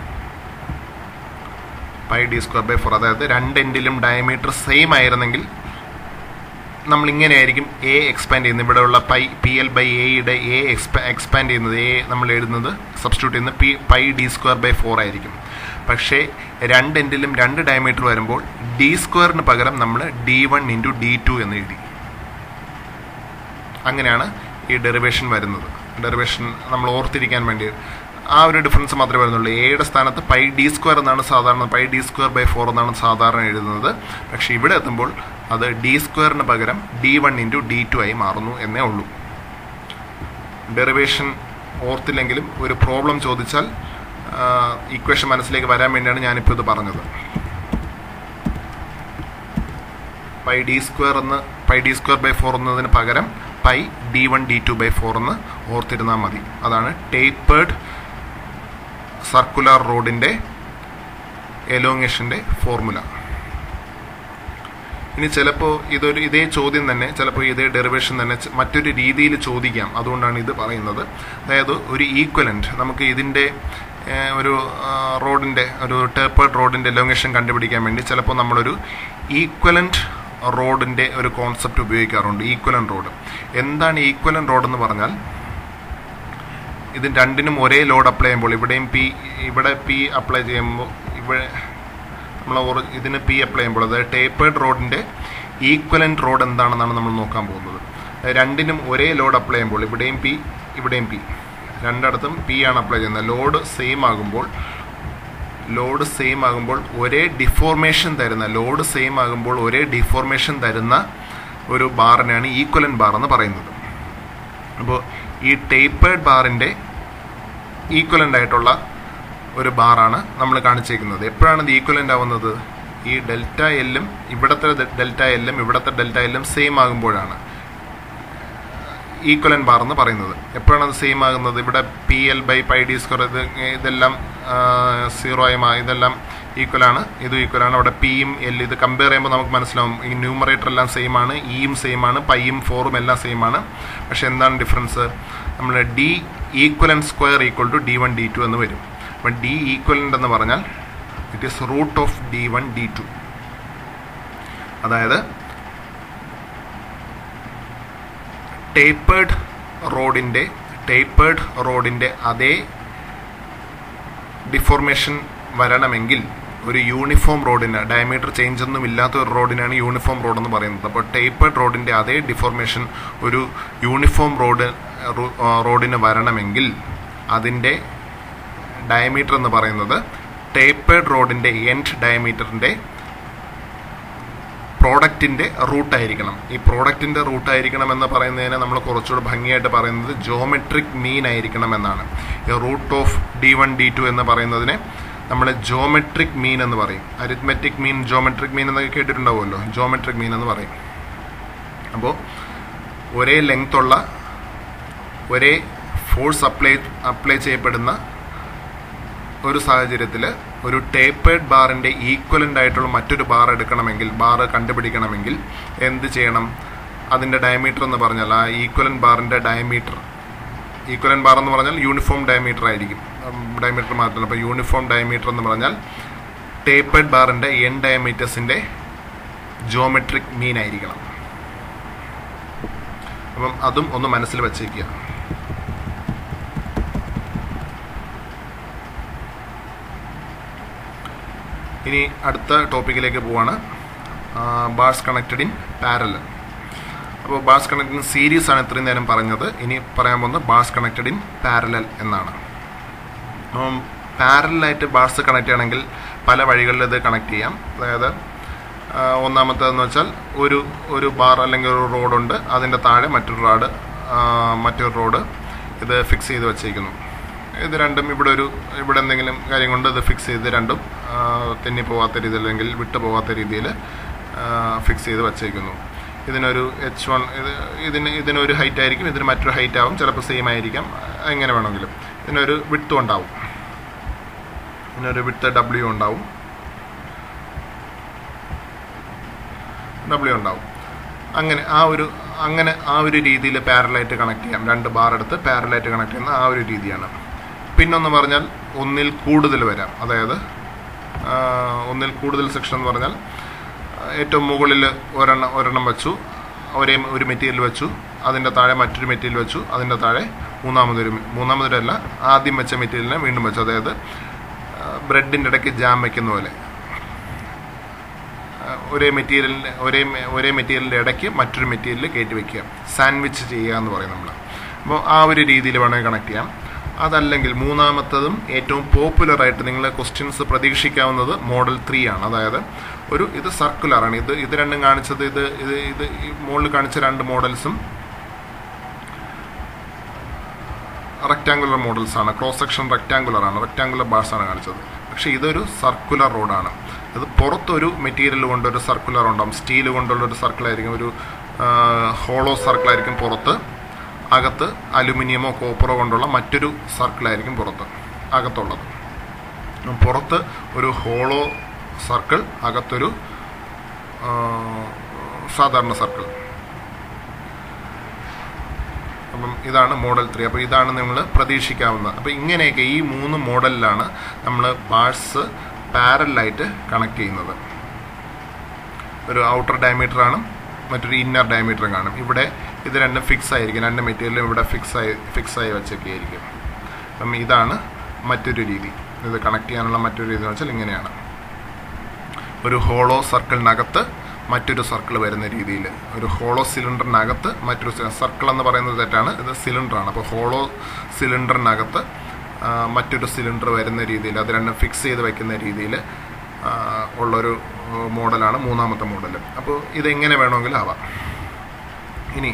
pi D square by four അതായത് രണ്ട് എൻഡിലും ഡയമീറ്റർ സെയിം ആയിരുന്നെങ്കിൽ നമ്മൾ ഇങ്ങനെയായിരിക്കും എ എക്സ്പാൻഡ് ചെയ്യുന്നത് ഇവിടെയുള്ള പൈ പി എൽ ബൈ എയുടെ എ എക്സ്പാൻഡ് ചെയ്യുന്നത് എ നമ്മൾ എഴുതുന്നത് സബ്സ്റ്റിറ്റ്യൂട്ട് ചെയ്യുന്നത് P pi D square by four ആയിരിക്കും പക്ഷേ രണ്ട് എൻഡിലും രണ്ട് ഡയമീറ്റർ വരുമ്പോൾ ഡി സ്ക്വയറിന് പകരം നമ്മൾ D one into D two എന്ന് എഴുതി അങ്ങനെയാണ് ഈ ഡെറിവേഷൻ വരുന്നത് ഡെറിവേഷൻ നമ്മൾ ഓർത്തിരിക്കാൻ വേണ്ടി ആ ഒരു ഡിഫറൻസ് മാത്രമേ വരുന്നുള്ളൂ എയുടെ സ്ഥാനത്ത് പൈ ഡി സ്ക്വയർ എന്നാണ് സാധാരണ pi D square by four എന്നാണ് സാധാരണ എഴുതുന്നത് പക്ഷേ ഇവിടെ എത്തുമ്പോൾ അത് ഡി സ്ക്വയറിന് പകരം D one into D two ആയി മാറുന്നു എന്നേ ഉള്ളൂ ഡെറിവേഷൻ ഓർത്തില്ലെങ്കിലും ഒരു പ്രോബ്ലം ചോദിച്ചാൽ ഇക്വേഷൻ മനസ്സിലേക്ക് വരാൻ വേണ്ടിയാണ് ഞാനിപ്പോൾ ഇത് പറഞ്ഞത് പൈ ഡി സ്ക്വയർ എന്ന് pi D square by four എന്നതിന് പകരം pi D one D two by four എന്ന് ഓർത്തിരുന്നാൽ മതി അതാണ് ടേപ്പേർഡ് സർക്കുലർ റോഡിൻ്റെ എലോങ്ങേഷൻ്റെ ഫോർമുല ഇനി ചിലപ്പോൾ ഇതൊരു ഇതേ ചോദ്യം തന്നെ ചിലപ്പോൾ ഇതേ ഡെറിവേഷൻ തന്നെ മറ്റൊരു രീതിയിൽ ചോദിക്കാം അതുകൊണ്ടാണ് ഇത് പറയുന്നത് അതായത് ഒരു ഈക്വലൻറ്റ് നമുക്ക് ഇതിൻ്റെ ഒരു റോഡിൻ്റെ ഒരു ടേപ്പേർഡ് റോഡിൻ്റെ എലോങ്ങേഷൻ കണ്ടുപിടിക്കാൻ വേണ്ടി ചിലപ്പോൾ നമ്മളൊരു ഈക്വലൻറ്റ് റോഡിൻ്റെ ഒരു കോൺസെപ്റ്റ് ഉപയോഗിക്കാറുണ്ട് ഈക്വലൻ റോഡ് എന്താണ് ഈക്വലൻ റോഡ് എന്ന് പറഞ്ഞാൽ ഇത് രണ്ടിനും ഒരേ ലോഡ് അപ്ലൈ ചെയ്യുമ്പോൾ ഇവിടെയും പി ഇവിടെ പി അപ്ലൈ ചെയ്യുമ്പോൾ ഇവിടെ നമ്മൾ ഇതിന് പി അപ്ലൈ ചെയ്യുമ്പോൾ അതായത് ടേപ്പേർഡ് റോഡിൻ്റെ ഈക്വലൻറ്റ് റോഡ് എന്താണെന്നാണ് നമ്മൾ നോക്കാൻ പോകുന്നത് രണ്ടിനും ഒരേ ലോഡ് അപ്ലൈ ചെയ്യുമ്പോൾ ഇവിടെയും പി ഇവിടെയും പി രണ്ടിടത്തും പി ആണ് അപ്ലൈ ചെയ്യുന്നത് ലോഡ് സെയിം ആകുമ്പോൾ ലോഡ് സെയിം ആകുമ്പോൾ ഒരേ ഡിഫോർമേഷൻ തരുന്ന ലോഡ് സെയിം ആകുമ്പോൾ ഒരേ ഡിഫോർമേഷൻ തരുന്ന ഒരു ബാറിനെയാണ് ഈക്വലൻ ബാർ എന്ന് പറയുന്നത് അപ്പോൾ ഈ ടേപ്പേർഡ് ബാറിൻ്റെ ഈക്വലൻ്റ് ആയിട്ടുള്ള ഒരു ബാറാണ് നമ്മൾ കാണിച്ചേക്കുന്നത് എപ്പോഴാണ് ഇത് ഈക്വലൻ്റ് ആവുന്നത് ഈ ഡെൽറ്റ എല്ലും ഇവിടുത്തെ ഡെൽറ്റ എല്ലും ഇവിടുത്തെ ഡെൽറ്റ എല്ലും സെയിം ആകുമ്പോഴാണ് ഈക്വലൻ ബാർ എന്ന് പറയുന്നത് എപ്പോഴാണ് അത് സെയിം ആകുന്നത് ഇവിടെ P L by pi D square ഇത് ഇതെല്ലാം സീറോ ആയി ഇതെല്ലാം ഈക്വൽ ആണ് ഇതും ഈക്വൽ ആണ് അവിടെ പിയും എൽ ഇത് കമ്പയർ ചെയ്യുമ്പോൾ നമുക്ക് മനസ്സിലാവും ഈ ന്യൂമറേറ്റർ എല്ലാം സെയിം ആണ് ഇയും സെയിം ആണ് പൈയും ഫോറും എല്ലാം സെയിം ആണ് പക്ഷെ എന്താണ് ഡിഫറൻസ് നമ്മൾ D equivalent square equal to D one D two എന്ന് വരും അപ്പം ഡി ഈക്വലൻ്റ് എന്ന് പറഞ്ഞാൽ it is root of D one D two അതായത് ടേപ്പേർഡ് റോഡിൻ്റെ ടേപ്പേർഡ് റോഡിൻ്റെ അതേ ഡിഫോർമേഷൻ വരണമെങ്കിൽ ഒരു യൂണിഫോം റോഡിന് ഡയമീറ്റർ ചേഞ്ച് ഒന്നും ഇല്ലാത്ത ഒരു റോഡിനാണ് യൂണിഫോം റോഡ് എന്ന് പറയുന്നത് അപ്പോൾ ടേപ്പേർഡ് റോഡിൻ്റെ അതേ ഡിഫോർമേഷൻ ഒരു യൂണിഫോം റോഡ് റോഡിന് വരണമെങ്കിൽ അതിൻ്റെ ഡയമീറ്റർ എന്ന് പറയുന്നത് ടേപ്പേർഡ് റോഡിൻ്റെ എൻഡ് ഡയമീറ്ററിൻ്റെ പ്രോഡക്റ്റിൻ്റെ റൂട്ടായിരിക്കണം ഈ പ്രോഡക്റ്റിൻ്റെ റൂട്ടായിരിക്കണം എന്ന് പറയുന്നതിന് നമ്മൾ കുറച്ചുകൂടെ ഭംഗിയായിട്ട് പറയുന്നത് ജോമെട്രിക് മീൻ ആയിരിക്കണം എന്നാണ് ഈ root of D one D two എന്ന് പറയുന്നതിനെ നമ്മൾ ജോമെട്രിക് മീൻ എന്ന് പറയും അരിത്മെറ്റിക് മീൻ ജോമെട്രിക് മീൻ എന്നൊക്കെ കേട്ടിട്ടുണ്ടാവുമല്ലോ ജോമെട്രിക് മീൻ എന്ന് പറയും അപ്പോൾ ഒരേ ലെങ്ത് ഉള്ള ഒരേ ഫോഴ്സ് അപ്ലൈ അപ്ലൈ ചെയ്യപ്പെടുന്ന ഒരു സാഹചര്യത്തിൽ ഒരു ടേപ്പേർഡ് ബാറിൻ്റെ ഈക്വലൻ്റ് ആയിട്ടുള്ള മറ്റൊരു ബാർ എടുക്കണമെങ്കിൽ ബാർ കണ്ടുപിടിക്കണമെങ്കിൽ എന്ത് ചെയ്യണം അതിൻ്റെ ഡയമീറ്റർ എന്ന് പറഞ്ഞാൽ ആ ഈക്വലൻ ബാറിൻ്റെ ഡയമീറ്റർ ഈക്വലൻ ബാർ എന്ന് പറഞ്ഞാൽ യൂണിഫോം ഡയമീറ്റർ ആയിരിക്കും ഡയമീറ്റർ മാത്രമല്ല അപ്പോൾ യൂണിഫോം ഡയമീറ്റർ എന്ന് പറഞ്ഞാൽ ടേപ്പേഡ് ബാറിൻ്റെ എൻ ഡയമീറ്റേഴ്സിൻ്റെ ജോമെട്രിക് മീൻ ആയിരിക്കണം അപ്പം അതും ഒന്ന് മനസ്സിൽ വച്ചേക്കുക ഇനി അടുത്ത ടോപ്പിക്കിലേക്ക് പോവാണ് ബാർസ് കണക്റ്റഡ് ഇൻ പാരലൽ അപ്പോൾ ബാർസ് കണക്റ്റഡ് ഇൻ സീരീസ് ആണ് ഇത്രയും നേരം പറഞ്ഞത് ഇനി പറയാൻ പോകുന്നത് ബാർസ് കണക്റ്റഡ് ഇൻ പാരലൽ എന്നാണ് അപ്പം പാരലായിട്ട് ബാർസ് കണക്ട് ചെയ്യണമെങ്കിൽ പല വഴികളിൽ ഇത് കണക്ട് ചെയ്യാം അതായത് ആ, ഒന്നാമത്തേതെന്ന് വെച്ചാൽ ഒരു ഒരു ബാർ അല്ലെങ്കിൽ ഒരു റോഡുണ്ട് അതിൻ്റെ താഴെ മറ്റൊരു റോഡ് മറ്റൊരു റോഡ് ഇത് ഫിക്സ് ചെയ്ത് വെച്ചേക്കുന്നു ഇത് രണ്ടും ഇവിടെ ഒരു ഇവിടെ എന്തെങ്കിലും കാര്യം കൊണ്ട് ഇത് ഫിക്സ് ചെയ്ത് രണ്ടും ആ, തെന്നി പോകാത്ത രീതിയിൽ അല്ലെങ്കിൽ വിട്ടു പോകാത്ത രീതിയിൽ ഫിക്സ് ചെയ്ത് വെച്ചേക്കുന്നു ഇതിനൊരു എച്ച് വൺ ഇത് ഇതിന് ഇതിനൊരു ഹൈറ്റ് ആയിരിക്കും ഇതിന് മറ്റൊരു ഹൈറ്റ് ആവും ചിലപ്പോൾ സെയിം ആയിരിക്കാം എങ്ങനെ വേണമെങ്കിലും ഇതിനൊരു വിട്ടും ഉണ്ടാവും ഇതിനൊരു വിട്ട് ഡബ്ല്യു ഉണ്ടാവും ഡബ്ല്യു ഉണ്ടാവും അങ്ങനെ ആ ഒരു അങ്ങനെ ആ ഒരു രീതിയിൽ പാരലായിട്ട് കണക്ട് ചെയ്യാം രണ്ട് ബാർ എടുത്ത് പാരലായിട്ട് കണക്ട് ചെയ്യുന്ന ആ ഒരു രീതിയാണ് പിന്നൊന്ന് പറഞ്ഞാൽ ഒന്നിൽ കൂടുതൽ വരാം അതായത് ആ, ഒന്നിൽ കൂടുതൽ സെക്ഷൻ എന്ന് പറഞ്ഞാൽ ആ, ഏറ്റവും മുകളിൽ ഒരെണ്ണം ഒരെണ്ണം വെച്ചു ഒരേ ഒരു മെറ്റീരിയൽ വെച്ചു അതിൻ്റെ താഴെ മറ്റൊരു മെറ്റീരിയൽ വെച്ചു അതിൻ്റെ താഴെ മൂന്നാമതൊരു മെ- മൂന്നാമതൊരല്ല ആദ്യം വെച്ച മെറ്റീരിയലിനെ വീണ്ടും വെച്ചു അതായത് ബ്രെഡിൻ്റെ ഇടയ്ക്ക് ജാം വയ്ക്കുന്ന പോലെ ആ, ഒരേ മെറ്റീരിയലിന് ഒരേ മെ- ഒരേ മെറ്റീരിയലിൻ്റെ ഇടയ്ക്ക് മറ്റൊരു മെറ്റീരിയൽ കയറ്റി വെക്കുക സാൻഡ്വിച്ച് ചെയ്യുക എന്ന് പറയും നമ്മൾ അപ്പോൾ ആ ഒരു രീതിയിൽ വേണമെങ്കിൽ കണക്ട് ചെയ്യാം അതല്ലെങ്കിൽ മൂന്നാമത്തതും ഏറ്റവും പോപ്പുലർ ആയിട്ട് നിങ്ങൾ ക്വസ്റ്റ്യൻസ് പ്രതീക്ഷിക്കാവുന്നത് മോഡൽ ത്രീ ആണ് അതായത് ഒരു ഇത് സർക്കുലർ ആണ് ഇത് ഇത് രണ്ടും കാണിച്ചത് ഇത് ഇത് ഇത് ഈ മുകളിൽ കാണിച്ച രണ്ട് മോഡൽസും റെക്റ്റാങ്കുലർ മോഡൽസ് ആണ് ക്രോസ് സെക്ഷൻ റെക്റ്റാങ്കുലർ ആണ് റെക്റ്റാങ്കുലർ ബാർസ് ആണ് കാണിച്ചത് പക്ഷേ ഇതൊരു സർക്കുലർ റോഡാണ് ഇത് പുറത്തൊരു മെറ്റീരിയൽ കൊണ്ടൊരു സർക്കുലർ ഉണ്ടാവും സ്റ്റീൽ കൊണ്ടുള്ള ഒരു സർക്കിൾ ആയിരിക്കും ഒരു ഹോളോ സർക്കിൾ ആയിരിക്കും പുറത്ത് അകത്ത് അലുമിനിയമോ കോപ്പറോ കൊണ്ടുള്ള മറ്റൊരു സർക്കിൾ ആയിരിക്കും പുറത്ത് അകത്തുള്ളത് പുറത്ത് ഒരു ഹോളോ സർക്കിൾ അകത്തൊരു ആ, സാധാരണ സർക്കിൾ അപ്പം ഇതാണ് മോഡൽ ത്രീ അപ്പോൾ ഇതാണ് നിങ്ങൾ പ്രതീക്ഷിക്കാവുന്നത് അപ്പോൾ ഇങ്ങനെയൊക്കെ ഈ മൂന്ന് മോഡലിലാണ് നമ്മൾ ബാഴ്സ് പാരലായിട്ട് കണക്ട് ചെയ്യുന്നത് ഒരു ഔട്ടർ ഡയമീറ്റർ ആണ് മറ്റൊരു ഇന്നർ ഡയമീറ്ററും കാണും ഇവിടെ ഇത് രണ്ടും ഫിക്സ് ആയിരിക്കും രണ്ട് മെറ്റീരിയലും ഇവിടെ ഫിക്സ് ആയി ഫിക്സ് ആയി വെച്ചൊക്കെ ആയിരിക്കും അപ്പം ഇതാണ് മറ്റൊരു രീതി ഇത് കണക്ട് ചെയ്യാനുള്ള മറ്റൊരു രീതി എന്ന് വെച്ചാൽ ഇങ്ങനെയാണ് ഒരു ഹോളോ സർക്കിളിനകത്ത് മറ്റൊരു സർക്കിൾ വരുന്ന രീതിയിൽ ഒരു ഹോളോ സിലിണ്ടറിനകത്ത് മറ്റൊരു സർക്കിൾ എന്ന് പറയുന്നത് തെറ്റാണ് ഇത് സിലിണ്ടറാണ് അപ്പോൾ ഹോളോ സിലിണ്ടറിനകത്ത് ആ, മറ്റൊരു സിലിണ്ടർ വരുന്ന രീതിയിൽ അത് രണ്ടും ഫിക്സ് ചെയ്ത് വെക്കുന്ന രീതിയിൽ ആ, ഉള്ളൊരു ആ, മോഡലാണ് മൂന്നാമത്തെ മോഡൽ അപ്പോൾ ഇതെങ്ങനെ വേണമെങ്കിലും ആവാം ഇനി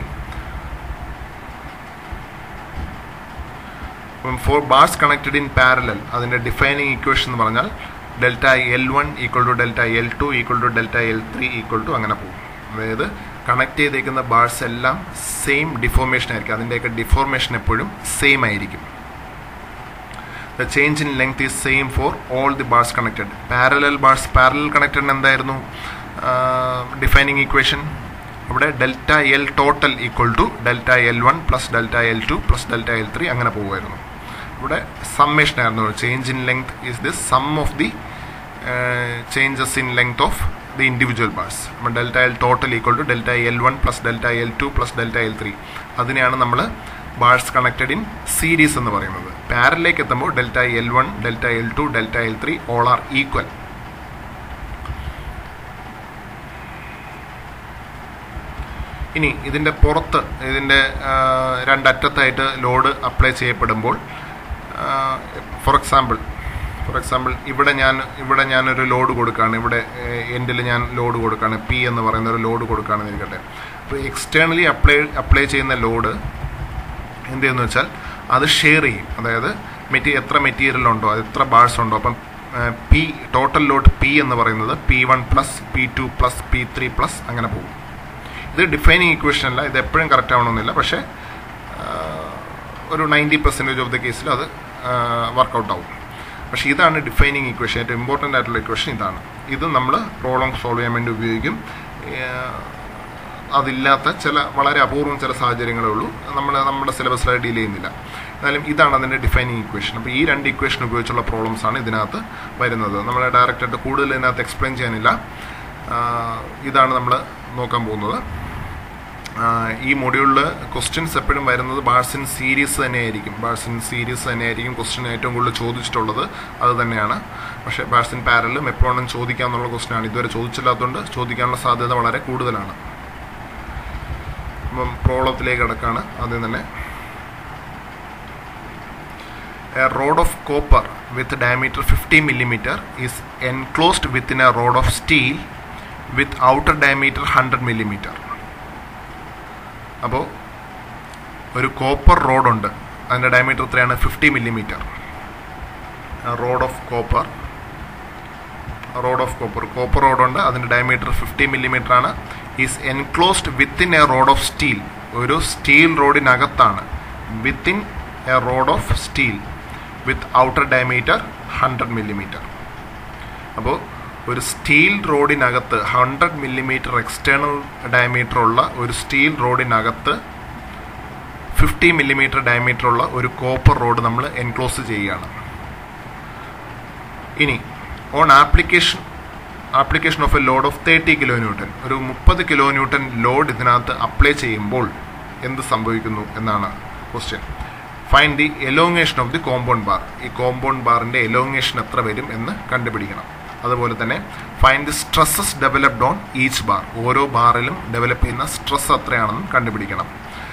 for bars connected in parallel അതിൻ്റെ ഡിഫൈനിങ് ഇക്വേഷൻ എന്ന് പറഞ്ഞാൽ delta L one equal to delta L two equal to delta L three equal to അങ്ങനെ പോകും അതായത് കണക്ട് ചെയ്തേക്കുന്ന ബാർസ് എല്ലാം സെയിം ഡിഫോർമേഷൻ ആയിരിക്കും അതിൻ്റെയൊക്കെ ഡിഫോർമേഷൻ എപ്പോഴും സെയിം ആയിരിക്കും the change in length is same for all the bars connected parallel bars parallel connected എന്തായിരുന്നു ഡിഫൈനിങ് ഇക്വേഷൻ അവിടെ delta L total equal to delta L one plus delta L two plus delta L three അങ്ങനെ പോകുമായിരുന്നു ഇവിടെ summation ആയിരുന്നു change in length is the sum of the changes in length of the individual bars അപ്പം delta L total equal to delta L one plus delta L two plus delta L three അതിനെയാണ് നമ്മൾ bars connected in series എന്ന് പറയുന്നത് പാരലിലേക്ക് എത്തുമ്പോൾ delta L one delta L two delta L three all are equal ഇനി ഇതിൻ്റെ പുറത്ത് ഇതിൻ്റെ രണ്ടറ്റത്തായിട്ട് ലോഡ് അപ്ലൈ ചെയ്യപ്പെടുമ്പോൾ ഫോർ എക്സാമ്പിൾ ഫോർ എക്സാമ്പിൾ ഇവിടെ ഞാൻ ഇവിടെ ഞാനൊരു ലോഡ് കൊടുക്കുകയാണ് ഇവിടെ എൻഡിൽ ഞാൻ ലോഡ് കൊടുക്കുകയാണ് പി എന്ന് പറയുന്ന ഒരു ലോഡ് കൊടുക്കുകയാണെന്ന് ഇരിക്കട്ടെ അപ്പോൾ എക്സ്റ്റേണലി അപ്ലൈ അപ്ലൈ ചെയ്യുന്ന ലോഡ് എന്ത് ചെയ്യുന്നു വെച്ചാൽ അത് ഷെയർ ചെയ്യും അതായത് മെറ്റീ എത്ര മെറ്റീരിയൽ ഉണ്ടോ അത് എത്ര ബാഴ്സ് ഉണ്ടോ അപ്പം പി ടോട്ടൽ ലോഡ് പി എന്ന് പറയുന്നത് P one plus P two plus P three plus അങ്ങനെ പോകും ഇത് ഡിഫൈനിങ് ഇക്വേഷൻ അല്ല ഇത് എപ്പോഴും കറക്റ്റ് ആവണമെന്നില്ല പക്ഷേ ആ, ഒരു നയൻറ്റി പെർസെൻറ്റേജ് ഓഫ് ദ കേസിൽ അത് വർക്കൗട്ട് ആവും പക്ഷേ ഇതാണ് ഡിഫൈനിങ് ഇക്വേഷൻ ഏറ്റവും ഇമ്പോർട്ടൻ്റ് ആയിട്ടുള്ള ഇക്വേഷൻ ഇതാണ് ഇത് നമ്മൾ പ്രോബ്ലം സോൾവ് ചെയ്യാൻ വേണ്ടി ഉപയോഗിക്കും അതില്ലാത്ത ചില വളരെ അപൂർവം ചില സാഹചര്യങ്ങളേ ഉള്ളൂ നമ്മൾ നമ്മുടെ സിലബസിലായി ഡീൽ ചെയ്യുന്നില്ല എന്നാലും ഇതാണ് അതിൻ്റെ ഡിഫൈനിങ് ഇക്വേഷൻ അപ്പോൾ ഈ രണ്ട് ഇക്വേഷൻ ഉപയോഗിച്ചുള്ള പ്രോബ്ലംസ് ആണ് ഇതിനകത്ത് വരുന്നത് നമ്മൾ ഡയറക്റ്റായിട്ട് കൂടുതൽ ഇതിനകത്ത് എക്സ്പ്ലെയിൻ ചെയ്യാനില്ല ആ, ഇതാണ് നമ്മൾ നോക്കാൻ പോകുന്നത് ആ, ഈ മൊഡ്യൂളിൽ ക്വസ്റ്റ്യൻസ് എപ്പോഴും വരുന്നത് ബാഴ്സിൻ സീരീസ് തന്നെയായിരിക്കും ബാഴ്സിൻ സീരീസ് തന്നെയായിരിക്കും ക്വസ്റ്റ്യൻ ഏറ്റവും കൂടുതൽ ചോദിച്ചിട്ടുള്ളത് അത് തന്നെയാണ് പക്ഷേ ബാഴ്സിൻ പാരലും എപ്പോഴും ചോദിക്കാമെന്നുള്ള ക്വസ്റ്റ്യനാണ് ഇതുവരെ ചോദിച്ചില്ലാത്തതുകൊണ്ട് ചോദിക്കാനുള്ള സാധ്യത വളരെ കൂടുതലാണ് അപ്പം പ്രോബ്ലത്തിലേക്ക് കിടക്കാണ് ആദ്യം തന്നെ A rod of copper with diameter 50 millimeter is enclosed within a rod of steel with outer diameter 100 millimeter. അപ്പോൾ ഒരു കോപ്പർ റോഡുണ്ട് അതിൻ്റെ ഡയമീറ്റർ എത്രയാണ് fifty millimetre rod of copper rod of copper copper റോഡുണ്ട് അതിൻ്റെ ഡയമീറ്റർ ഫിഫ്റ്റി മില്ലിമീറ്റർ ആണ് is enclosed within a rod of steel ഒരു steel റോഡിനകത്താണ് within a rod of steel with outer diameter hundred millimetre അപ്പോൾ ഒരു steel റോഡിനകത്ത് hundred millimetre external diameter ഉള്ള ഒരു സ്റ്റീൽ റോഡിനകത്ത് ഫിഫ്റ്റി മില്ലിമീറ്റർ ഡയമീറ്റർ ഉള്ള ഒരു കോപ്പർ റോഡ് നമ്മൾ എൻക്ലോസ് ചെയ്യുകയാണ് ഇനി on application application of a load of thirty kilo newton ഒരു മുപ്പത് കിലോ ന്യൂട്ടൺ ലോഡ് ഇതിനകത്ത് അപ്ലൈ ചെയ്യുമ്പോൾ എന്ത് സംഭവിക്കുന്നു എന്നാണ് question find the elongation of the compound bar ഈ കോമ്പൗണ്ട് ബാറിന്റെ എലോങ്ങേഷൻ എത്ര വരും എന്ന് കണ്ടുപിടിക്കണം അതുപോലെ തന്നെ find the stresses developed on each bar ഓരോ ബാറിലും ഡെവലപ്പ് ചെയ്യുന്ന സ്ട്രെസ് എത്രയാണെന്ന് കണ്ടുപിടിക്കണം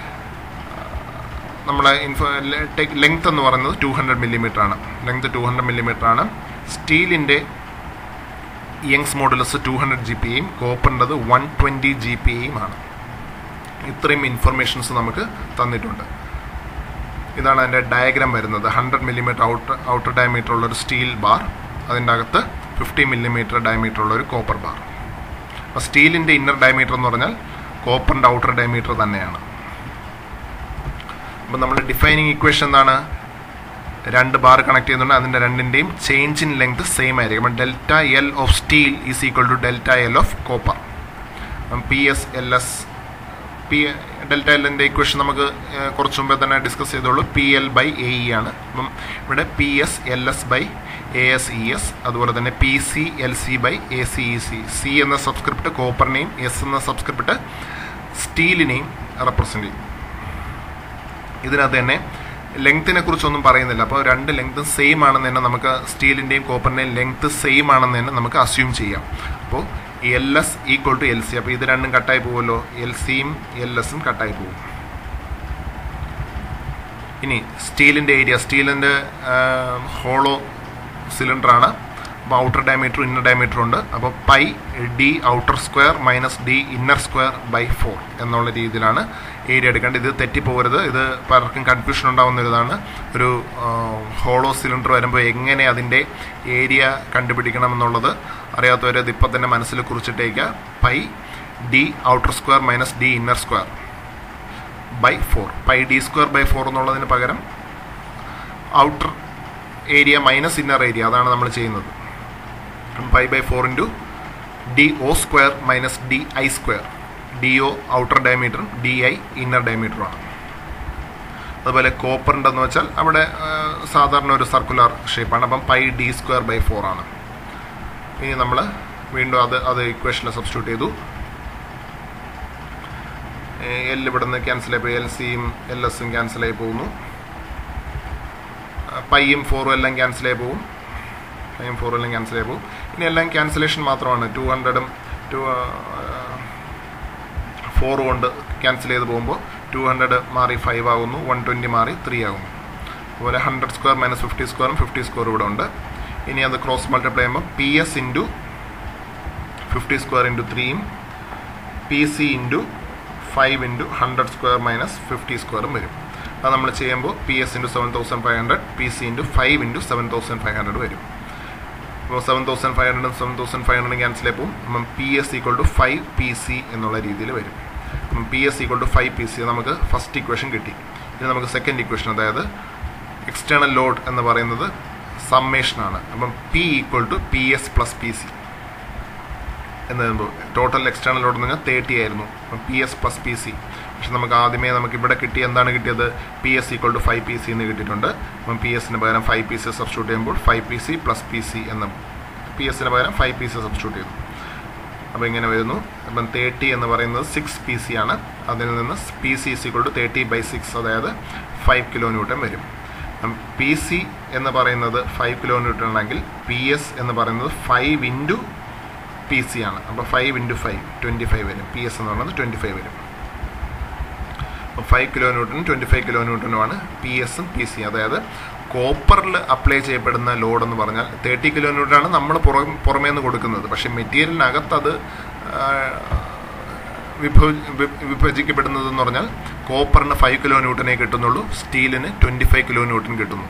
നമ്മളെ ഇൻഫോ ലെങ്ത് എന്ന് പറയുന്നത് ടു ഹൺഡ്രഡ് മില്ലിമീറ്റർ ആണ് ലെങ്ത് ടു ഹൺഡ്രഡ് മില്ലിമീറ്റർ ആണ് സ്റ്റീലിൻ്റെ Young's modulus two hundred G P എയും കോപ്പറിൻ്റെത് വൺ ട്വൻറ്റി ജി പി എയും ആണ് ഇത്രയും ഇൻഫർമേഷൻസ് നമുക്ക് തന്നിട്ടുണ്ട് ഇതാണ് അതിൻ്റെ ഡയഗ്രാം വരുന്നത് hundred millimetre outer outer diameter ഉള്ള ഒരു സ്റ്റീൽ ബാർ അതിൻ്റെ അകത്ത് ഫിഫ്റ്റി മില്ലിമീറ്റർ ഡയമീറ്റർ ഉള്ള ഒരു കോപ്പർ ബാർ അപ്പോൾ സ്റ്റീലിൻ്റെ ഇന്നർ ഡയമീറ്റർ എന്ന് പറഞ്ഞാൽ കോപ്പറിൻ്റെ ഔട്ടർ ഡയമീറ്റർ തന്നെയാണ് അപ്പോൾ നമ്മുടെ ഡിഫൈനിങ് ഇക്വേഷൻ എന്താണ് രണ്ട് ബാർ കണക്ട് ചെയ്യുന്നുണ്ട് അതിൻ്റെ രണ്ടിൻ്റെയും ചേഞ്ച് ഇൻ ലെങ്ത് സെയിം ആയിരിക്കും അപ്പം delta L of steel is equal to delta L of copper P S L S P delta എല്ലിൻ്റെ ഇക്വേഷൻ നമുക്ക് ഏഹ്, കുറച്ച് മുമ്പേ തന്നെ ഡിസ്കസ് ചെയ്തോളൂ P L by A E ആണ് അപ്പം ഇവിടെ P S L S by A S E S അതുപോലെ തന്നെ P C L C by A C E C C എന്ന സബ്സ്ക്രിപ്റ്റ് കോപ്പറിനെയും എസ് എന്ന സബ്സ്ക്രിപ്റ്റ് സ്റ്റീലിനെയും റെപ്രസെൻ്റ് ചെയ്യും ഇതിനകത്ത് തന്നെ ലെങ്ത്തിനെ കുറിച്ചൊന്നും പറയുന്നില്ല അപ്പോൾ രണ്ട് ലെങ്ത്തും സെയിം ആണെന്ന് തന്നെ നമുക്ക് സ്റ്റീലിൻ്റെയും കോപ്പറിൻ്റെയും ലെങ്ത്ത് സെയിം ആണെന്ന് തന്നെ നമുക്ക് അസ്യൂം ചെയ്യാം അപ്പോൾ L S equal to L C അപ്പോൾ ഇത് രണ്ടും കട്ടായി പോകുമല്ലോ എൽ സിയും എൽ എസും കട്ടായി പോകും ഇനി സ്റ്റീലിൻ്റെ ഏരിയ സ്റ്റീലിൻ്റെ ഹോളോ സിലിണ്ടറാണ് അപ്പോൾ ഔട്ടർ ഡയമീറ്റർ ഇന്നർ ഡയമീറ്റർ ഉണ്ട് അപ്പോൾ pi D outer square minus D inner square by four എന്നുള്ള രീതിയിലാണ് ഏരിയ എടുക്കേണ്ടത് ഇത് തെറ്റിപ്പോകരുത് ഇത് പലർക്കും കൺഫ്യൂഷൻ ഉണ്ടാവുന്ന ഇതാണ് ഒരു ഹോളോ സിലിണ്ടർ വരുമ്പോൾ എങ്ങനെ അതിൻ്റെ ഏരിയ കണ്ടുപിടിക്കണം എന്നുള്ളത് അറിയാത്തവർ ഇത് ഇപ്പം തന്നെ മനസ്സിൽ കുറിച്ചിട്ടേക്ക് pi D outer square minus D inner square by four pi D square by four എന്നുള്ളതിന് പകരം outer area minus inner area അതാണ് നമ്മൾ ചെയ്യുന്നത് pi by four into D O square minus D I square D O outer ഡയമീറ്ററും D I inner ഡയമീറ്ററുമാണ് അതുപോലെ കോപ്പറിൻ്റെ എന്ന് വെച്ചാൽ അവിടെ ആ, സാധാരണ ഒരു സർക്കുലർ ഷേപ്പാണ് അപ്പം pi D square by four ആണ് ഇനി നമ്മൾ വീണ്ടും അത് അത് ഇക്വേഷനിൽ സബ്സ്റ്റിറ്റ്യൂട്ട് ചെയ്തു എൽ ഇവിടെ നിന്ന് ക്യാൻസൽ ആയി പോയി എൽ സിയും എൽ എസും ക്യാൻസൽ ആയി പോകുന്നു പൈയും ഫോറും എല്ലാം ക്യാൻസൽ ആയി പോകും പൈയും ഫോറും എല്ലാം ക്യാൻസൽ ആയി പോകും ഇനി എല്ലാം ക്യാൻസലേഷൻ മാത്രമാണ് ടു ഹൺഡ്രഡും ടു ഫോർ കൊണ്ട് ക്യാൻസൽ ചെയ്ത് പോകുമ്പോൾ ടു ഹൺഡ്രഡ് മാറി ഫൈവ് ആകുന്നു വൺ ട്വൻറ്റി മാറി ത്രീ ആകുന്നു അതുപോലെ ഹൺഡ്രഡ് സ്ക്വയർ മൈനസ് ഫിഫ്റ്റി സ്ക്വയറും ഫിഫ്റ്റി സ്ക്വയറും ഇവിടെ ഉണ്ട് ഇനി അത് ക്രോസ് മൾട്ടിപ്ലൈ ചെയ്യുമ്പോൾ P S into fifty square into ത്രീയും P C into five into hundred square minus fifty സ്ക്വയറും വരും അത് നമ്മൾ ചെയ്യുമ്പോൾ P S into seven thousand five hundred P C into five into seven thousand five hundred വരും അപ്പോൾ seven thousand five ഹൺഡ്രഡും seven thousand five hundred cancel ആയി പോകും അപ്പം P S equal to five P C എന്നുള്ള രീതിയിൽ വരും അപ്പം P S equal to five P C നമുക്ക് ഫസ്റ്റ് ഇക്വേഷൻ കിട്ടി ഇനി നമുക്ക് സെക്കൻഡ് ഇക്വേഷൻ അതായത് എക്സ്റ്റേണൽ ലോഡ് എന്ന് പറയുന്നത് സമ്മേഷനാണ് അപ്പം P equal to P S plus P C എന്ന് വരുമ്പോൾ ടോട്ടൽ എക്സ്റ്റേണൽ ലോഡ് എന്ന് പറഞ്ഞാൽ തേർട്ടി ആയിരുന്നു അപ്പം P S plus P C പക്ഷെ നമുക്ക് ആദ്യമേ നമുക്ക് ഇവിടെ കിട്ടിയ എന്താണ് കിട്ടിയത് P S equal to five P C എന്ന് കിട്ടിയിട്ടുണ്ട് അപ്പം പി എസിന് പകരം ഫൈവ് പി സി സബ്സ്റ്റിറ്റ്യൂട്ട് ചെയ്യുമ്പോൾ five P C plus P C എന്ന് പി എസിന് പകരം ഫൈവ് പി സി സബ്സ്റ്റിറ്റ്യൂട്ട് ചെയ്തു അപ്പോൾ ഇങ്ങനെ വരുന്നു അപ്പം തേർട്ടി എന്ന് പറയുന്നത് സിക്സ് പി സി ആണ് അതിൽ നിന്ന് P C is equal to thirty by six അതായത് ഫൈവ് കിലോ ന്യൂട്ടൺ വരും പി സി എന്ന് പറയുന്നത് ഫൈവ് കിലോ ന്യൂട്ടൺ ആണെങ്കിൽ പി എസ് എന്ന് പറയുന്നത് ഫൈവ് ഇൻറ്റു പി സി ആണ് അപ്പോൾ five into five twenty five വരും പി എസ് എന്ന് പറയുന്നത് ട്വൻറ്റി ഫൈവ് വരും അപ്പോൾ ഫൈവ് കിലോ ന്യൂട്ടനും ട്വൻറ്റി ഫൈവ് കിലോ ന്യൂട്ടനുമാണ് പി എസും പി സി അതായത് കോപ്പറിൽ അപ്ലൈ ചെയ്യപ്പെടുന്ന ലോഡ് എന്ന് പറഞ്ഞാൽ തേർട്ടി കിലോ ന്യൂട്ടനാണ് നമ്മൾ പുറം പുറമേ നിന്ന് കൊടുക്കുന്നത് പക്ഷേ മെറ്റീരിയലിനകത്ത് അത് വിഭജ വിഭജിക്കപ്പെടുന്നത് എന്ന് പറഞ്ഞാൽ കോപ്പറിന് ഫൈവ് കിലോ ന്യൂട്ടനെ കിട്ടുന്നുള്ളൂ സ്റ്റീലിന് ട്വൻറ്റി ഫൈവ് കിലോ ന്യൂട്ടൻ കിട്ടുന്നു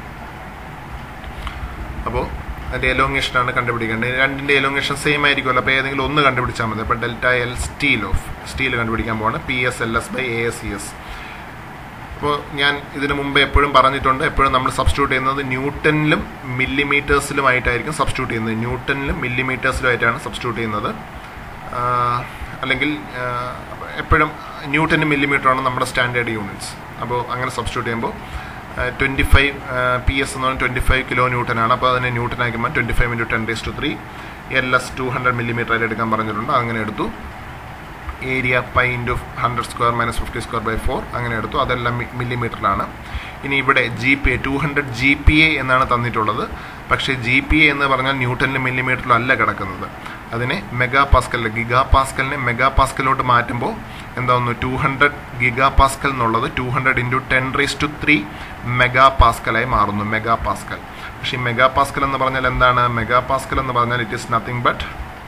അപ്പോൾ അതിൻ്റെ എലോങ്ങേഷനാണ് കണ്ടുപിടിക്കേണ്ടത് രണ്ടിൻ്റെ എലോങ്ങേഷൻ സെയിം ആയിരിക്കുമല്ലോ അപ്പോൾ ഏതെങ്കിലും ഒന്ന് കണ്ടുപിടിച്ചാൽ മതി അപ്പോൾ delta L steel of steel കണ്ടുപിടിക്കാൻ പോവാണ് P S L S by A S C S അപ്പോൾ ഞാൻ ഇതിനു മുമ്പ് എപ്പോഴും പറഞ്ഞിട്ടുണ്ട് എപ്പോഴും നമ്മൾ സബ്സ്റ്റിറ്റ്യൂട്ട് ചെയ്യുന്നത് ന്യൂട്ടനിലും മില്ലിമീറ്റേഴ്സിലുമായിട്ടായിരിക്കും സബ്സ്റ്റിറ്റ്യൂട്ട് ചെയ്യുന്നത് ന്യൂട്ടനിലും മില്ലിമീറ്റേഴ്സിലുമായിട്ടാണ് സബ്സ്റ്റിറ്റ്യൂട്ട് ചെയ്യുന്നത് അല്ലെങ്കിൽ എപ്പോഴും ന്യൂട്ടനും മില്ലിമീറ്ററാണ് നമ്മുടെ സ്റ്റാൻഡേർഡ് യൂണിറ്റ്സ് അപ്പോൾ അങ്ങനെ സബ്സ്റ്റിറ്റ്യൂട്ട് ചെയ്യുമ്പോൾ ട്വൻറ്റി ഫൈവ് പി എസ് എന്ന് പറഞ്ഞാൽ ട്വൻറ്റി ഫൈവ് കിലോ ന്യൂട്ടനാണ് അപ്പോൾ അതിനെ ന്യൂട്ടൻ ആക്കുമ്പോൾ twenty five into ten raise to three L S two hundred millimetre ആയിട്ട് എടുക്കാൻ പറഞ്ഞിട്ടുണ്ട് അങ്ങനെ എടുത്തു area pi into hundred square minus fifty square by four അങ്ങനെ എടുത്തു അതെല്ലാം മില്ലിമീറ്ററിലാണ് ഇനി ഇവിടെ G P A two hundred G P A എന്നാണ് തന്നിട്ടുള്ളത് പക്ഷേ ജി പി എ എന്ന് പറഞ്ഞാൽ ന്യൂട്ടനിലും മില്ലിമീറ്ററിലും അല്ല കിടക്കുന്നത് അതിനെ മെഗാ പാസ്കലിൽ ഗിഗാ പാസ്കലിനെ മെഗാ പാസ്കലിലോട്ട് മാറ്റുമ്പോൾ എന്താവുന്നു ടു ഹൺഡ്രഡ് ഗിഗാ പാസ്കൽ എന്നുള്ളത് two hundred into ten raise to three mega പാസ്കലായി മാറുന്നു മെഗാ പാസ്കൽ പക്ഷേ ഈ മെഗാ പാസ്കൽ എന്ന് പറഞ്ഞാൽ എന്താണ് മെഗാ പാസ്കൽ എന്ന് പറഞ്ഞാൽ it is nothing but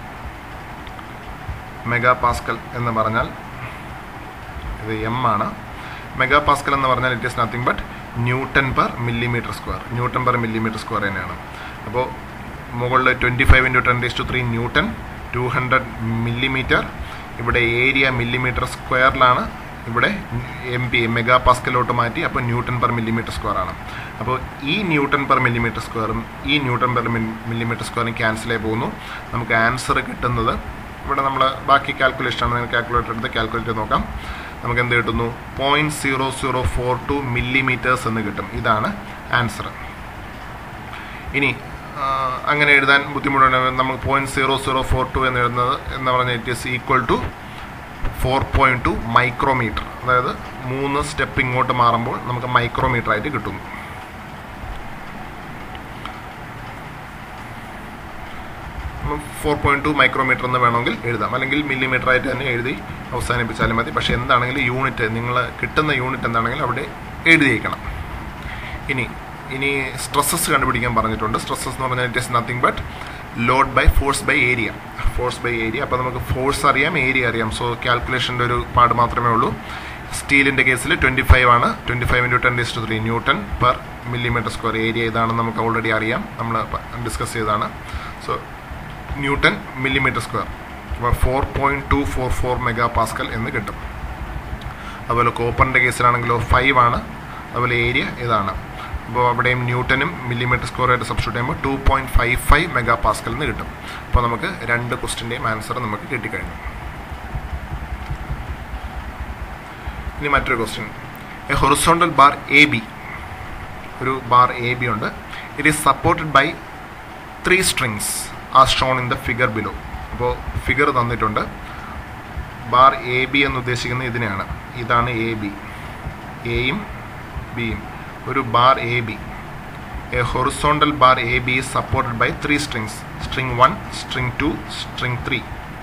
mega pascal എന്ന് പറഞ്ഞാൽ ഇത് എം ആണ് മെഗാ പാസ്കൽ എന്ന് പറഞ്ഞാൽ it is nothing but newton per millimetre square newton per millimetre square തന്നെയാണ് അപ്പോൾ മുകളിൽ twenty five into ten raise to three newton two hundred millimetre ഇവിടെ ഏരിയ മില്ലിമീറ്റർ സ്ക്വയറിലാണ് ഇവിടെ എം പി മെഗാ പാസ്കലോട്ട് മാറ്റി അപ്പോൾ ന്യൂട്ടൺ പെർ മില്ലിമീറ്റർ സ്ക്വയർ ആണ് അപ്പോൾ ഈ ന്യൂട്ടൺ പെർ മില്ലിമീറ്റർ സ്ക്വയറും ഈ ന്യൂട്ടൺ പെർ മില്ലിമീറ്റർ സ്ക്വയറും ക്യാൻസൽ ആയി പോകുന്നു നമുക്ക് ആൻസർ കിട്ടുന്നത് ഇവിടെ നമ്മൾ ബാക്കി കാൽക്കുലേഷൻ ആണ് നിങ്ങൾ കാൽക്കുലേറ്റർ എടുത്ത് കാൽക്കുലേറ്റ് ചെയ്ത് നോക്കാം നമുക്ക് എന്ത് കിട്ടുന്നു point zero zero four two millimetres എന്ന് കിട്ടും ഇതാണ് ആൻസർ ഇനി അങ്ങനെ എഴുതാൻ ബുദ്ധിമുട്ടുണ്ട് നമുക്ക് point zero zero four two എന്ന് എഴുതുന്നത് എന്ന് പറഞ്ഞാൽ it is equal to four point two micrometre അതായത് മൂന്ന് സ്റ്റെപ്പ് ഇങ്ങോട്ട് മാറുമ്പോൾ നമുക്ക് മൈക്രോമീറ്റർ ആയിട്ട് കിട്ടുന്നു ഫോർ പോയിൻറ്റ് ടു മൈക്രോമീറ്റർ എന്ന് വേണമെങ്കിൽ എഴുതാം അല്ലെങ്കിൽ മില്ലിമീറ്റർ ആയിട്ട് തന്നെ എഴുതി അവസാനിപ്പിച്ചാലും മതി പക്ഷേ എന്താണെങ്കിലും യൂണിറ്റ് നിങ്ങൾ കിട്ടുന്ന യൂണിറ്റ് എന്താണെങ്കിലും അവിടെ എഴുതിയേക്കണം ഇനി ഇനി സ്ട്രെസ്സസ് കണ്ടുപിടിക്കാൻ പറഞ്ഞിട്ടുണ്ട് സ്ട്രെസ്സസ് എന്ന് പറഞ്ഞാൽ it is nothing but load by force by area force by area അപ്പോൾ നമുക്ക് ഫോഴ്സ് അറിയാം ഏരിയ അറിയാം സോ കാൽക്കുലേഷൻ്റെ ഒരു പാട് മാത്രമേ ഉള്ളൂ സ്റ്റീലിൻ്റെ കേസിൽ ട്വൻറ്റി ഫൈവ് ആണ് twenty five into ten raise to three newton per millimetre square area ഇതാണെന്ന് നമുക്ക് ഓൾറെഡി അറിയാം നമ്മൾ ഡിസ്കസ് ചെയ്തതാണ് സോ ന്യൂട്ടൺ മില്ലിമീറ്റർ സ്ക്വയർ അപ്പോൾ four point two four four mega pascal എന്ന് കിട്ടും അതുപോലെ കോപ്പറിൻ്റെ കേസിലാണെങ്കിലോ ഫൈവ് ആണ് അതുപോലെ ഏരിയ ഇതാണ് അപ്പോൾ അവിടെയും ന്യൂട്ടനും മില്ലിമീറ്റർ സ്ക്വയർ ആയിട്ട് സബ്സ്റ്റിറ്റ്യൂട്ട് ചെയ്യുമ്പോൾ two point five five mega pascal എന്ന് കിട്ടും അപ്പോൾ നമുക്ക് രണ്ട് ക്വസ്റ്റിൻ്റെയും ആൻസർ നമുക്ക് കിട്ടിക്കഴിഞ്ഞു ഇനി മറ്റൊരു question a horizontal bar A B ഒരു ബാർ എ ബി ഉണ്ട് it is supported by three strings are shown in the figure below അപ്പോൾ ഫിഗർ തന്നിട്ടുണ്ട് ബാർ എ ബി എന്ന് ഉദ്ദേശിക്കുന്നത് ഇതിനെയാണ് ഇതാണ് എ ബി എയും ബിയും ഒരു bar A B a horizontal bar A B is supported by three strings string 1 string 2 string 3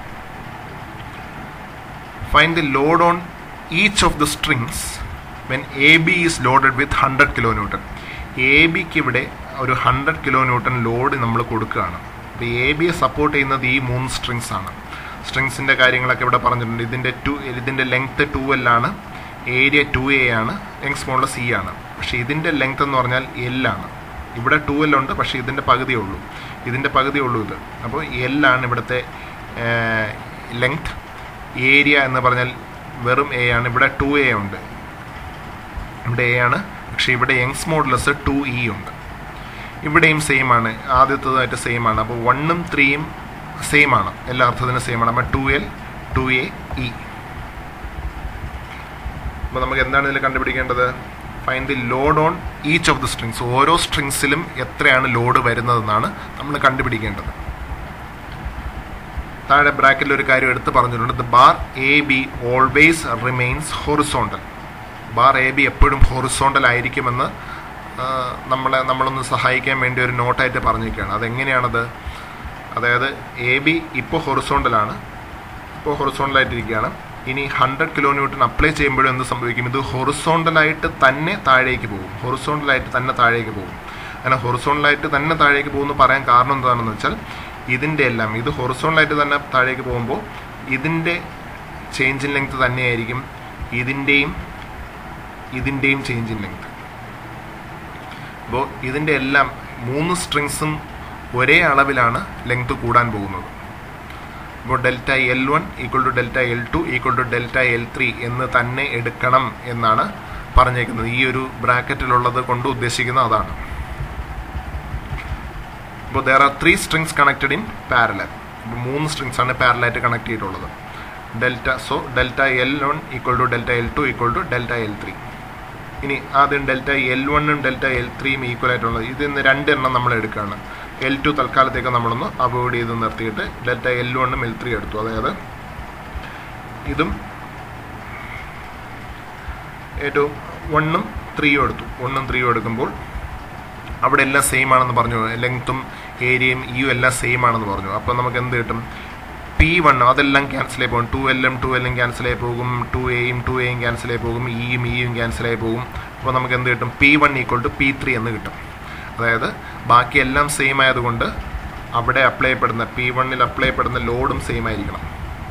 find the load on each of the strings when AB is loaded with 100 kilonewton A ബിക്ക് ഇവിടെ ഒരു hundred kilo newton load നമ്മൾ കൊടുക്കുകയാണ് അപ്പോൾ A ബിയെ support ചെയ്യുന്നത് ഈ മൂന്ന് strings ആണ് സ്ട്രിങ്സിൻ്റെ കാര്യങ്ങളൊക്കെ ഇവിടെ പറഞ്ഞിട്ടുണ്ട് ഇതിൻ്റെ ടു ഇതിൻ്റെ ലെങ്ത്ത് ടു എൽ ആണ് ഏരിയ ടു എ ആണ് ലെങ്സ് മോളിൽ സി ആണ് പക്ഷേ ഇതിൻ്റെ ലെങ്ത് എന്ന് പറഞ്ഞാൽ എൽ ആണ് ഇവിടെ ടു എൽ ഉണ്ട് പക്ഷേ ഇതിൻ്റെ പകുതിയേ ഉള്ളൂ ഇതിൻ്റെ പകുതിയേ ഉള്ളൂ ഇത് അപ്പോൾ എൽ ആണ് ഇവിടുത്തെ ലെങ്ത് ഏരിയ എന്ന് പറഞ്ഞാൽ വെറും എ ആണ് ഇവിടെ ടു എ ഉണ്ട് ഇവിടെ എ ആണ് പക്ഷേ ഇവിടെ യങ്സ് മോഡുലസ് ടു ഇ ഉണ്ട് ഇവിടെയും സെയിം ആണ് ആദ്യത്തേതായിട്ട് സെയിം ആണ് അപ്പോൾ വണ്ണും ത്രീയും സെയിം ആണ് എല്ലാ അർത്ഥത്തിനും സെയിം ആണ് അപ്പം two L two A E അപ്പോൾ നമുക്ക് എന്താണ് ഇതിൽ കണ്ടുപിടിക്കേണ്ടത് find the load on each of the strings ഓരോ സ്ട്രിങ്സിലും എത്രയാണ് ലോഡ് വരുന്നതെന്നാണ് നമ്മൾ കണ്ടുപിടിക്കേണ്ടത് താഴെ ബ്രാക്കറ്റിൽ ഒരു കാര്യം എടുത്ത് പറഞ്ഞിട്ടുണ്ട് the bar A B always remains horizontal bar A B എപ്പോഴും ഹൊറിസോണ്ടൽ ആയിരിക്കുമെന്ന് ആ, നമ്മളെ നമ്മളൊന്ന് സഹായിക്കാൻ വേണ്ടി ഒരു നോട്ടായിട്ട് പറഞ്ഞിരിക്കുകയാണ് അതെങ്ങനെയാണത് അതായത് എ ബി ഇപ്പോൾ ഹൊറിസോണ്ടലാണ് ഇപ്പോൾ ഹൊറിസോണ്ടലായിട്ടിരിക്കുകയാണ് ഇനി ഹൺഡ്രഡ് കിലോ ന്യൂട്ടൺ അപ്ലൈ ചെയ്യുമ്പോഴും എന്ത് സംഭവിക്കും ഇത് ഹൊറിസോണ്ടലായിട്ട് തന്നെ താഴേക്ക് പോകും ഹൊറിസോണ്ടലായിട്ട് തന്നെ താഴേക്ക് പോകും അങ്ങനെ ഹൊറിസോണ്ടലായിട്ട് തന്നെ താഴേക്ക് പോകുമെന്ന് പറയാൻ കാരണം എന്താണെന്ന് വെച്ചാൽ ഇതിൻ്റെ എല്ലാം ഇത് ഹൊറിസോണ്ടലായിട്ട് തന്നെ താഴേക്ക് പോകുമ്പോൾ ഇതിൻ്റെ ചേഞ്ച് ഇൻ ലെങ്ത് തന്നെയായിരിക്കും ഇതിൻ്റെയും ഇതിൻ്റെയും ചേഞ്ച് ഇൻ ലെങ്ത് അപ്പോൾ ഇതിൻ്റെ എല്ലാം മൂന്ന് സ്ട്രിങ്സും ഒരേ അളവിലാണ് ലെങ്ത് കൂടാൻ പോകുന്നത് ഇപ്പോൾ delta L one equal to delta L two equal to delta L three എന്ന് തന്നെ എടുക്കണം എന്നാണ് പറഞ്ഞേക്കുന്നത് ഈ ഒരു ബ്രാക്കറ്റിലുള്ളത് കൊണ്ട് ഉദ്ദേശിക്കുന്നത് അതാണ് ഇപ്പോൾ there are three strings connected in parallel ഇപ്പോൾ മൂന്ന് സ്ട്രിങ്സ് ആണ് പാരലായിട്ട് കണക്ട് ചെയ്തിട്ടുള്ളത് delta so delta L one equal to delta L two equal to delta L three ഇനി ആദ്യം ഡെൽറ്റ എൽ വണ്ണും ഡെൽറ്റ എൽ ത്രീയും ഈക്വൽ ആയിട്ടുള്ളത് ഇതിൽ നിന്ന് രണ്ടെണ്ണം നമ്മൾ എടുക്കുകയാണ് എൽ ടു തൽക്കാലത്തേക്ക് നമ്മളൊന്ന് അവോയ്ഡ് ചെയ്ത് നിർത്തിയിട്ട് ഡെൽറ്റ എൽ വണ്ണും എൽ ത്രീ എടുത്തു അതായത് ഇതും ഏറ്റവും വണ്ണും ത്രീയും എടുത്തു വണ്ണും ത്രീയും എടുക്കുമ്പോൾ അവിടെ എല്ലാം സെയിം ആണെന്ന് പറഞ്ഞു ലെങ്ത്തും ഏരിയയും ഇയും എല്ലാം സെയിം ആണെന്ന് പറഞ്ഞു അപ്പോൾ നമുക്ക് എന്ത് കിട്ടും പി വൺ അതെല്ലാം ക്യാൻസൽ ആയി പോകും ടു എല്ലും ടു എല്ലും ക്യാൻസൽ ആയി പോകും ടു എയും ടു എയും ക്യാൻസൽ ആയി പോകും ഇയും ഇയും ക്യാൻസൽ ആയി പോകും അപ്പോൾ നമുക്ക് എന്ത് കിട്ടും P one equal to P three എന്ന് കിട്ടും അതായത് ബാക്കി എല്ലാം സെയിം ആയതുകൊണ്ട് അവിടെ അപ്ലൈ ചെയ്യപ്പെടുന്ന പി വണ്ണിൽ അപ്ലൈ ചെയ്യപ്പെടുന്ന ലോഡും സെയിം ആയിരിക്കണം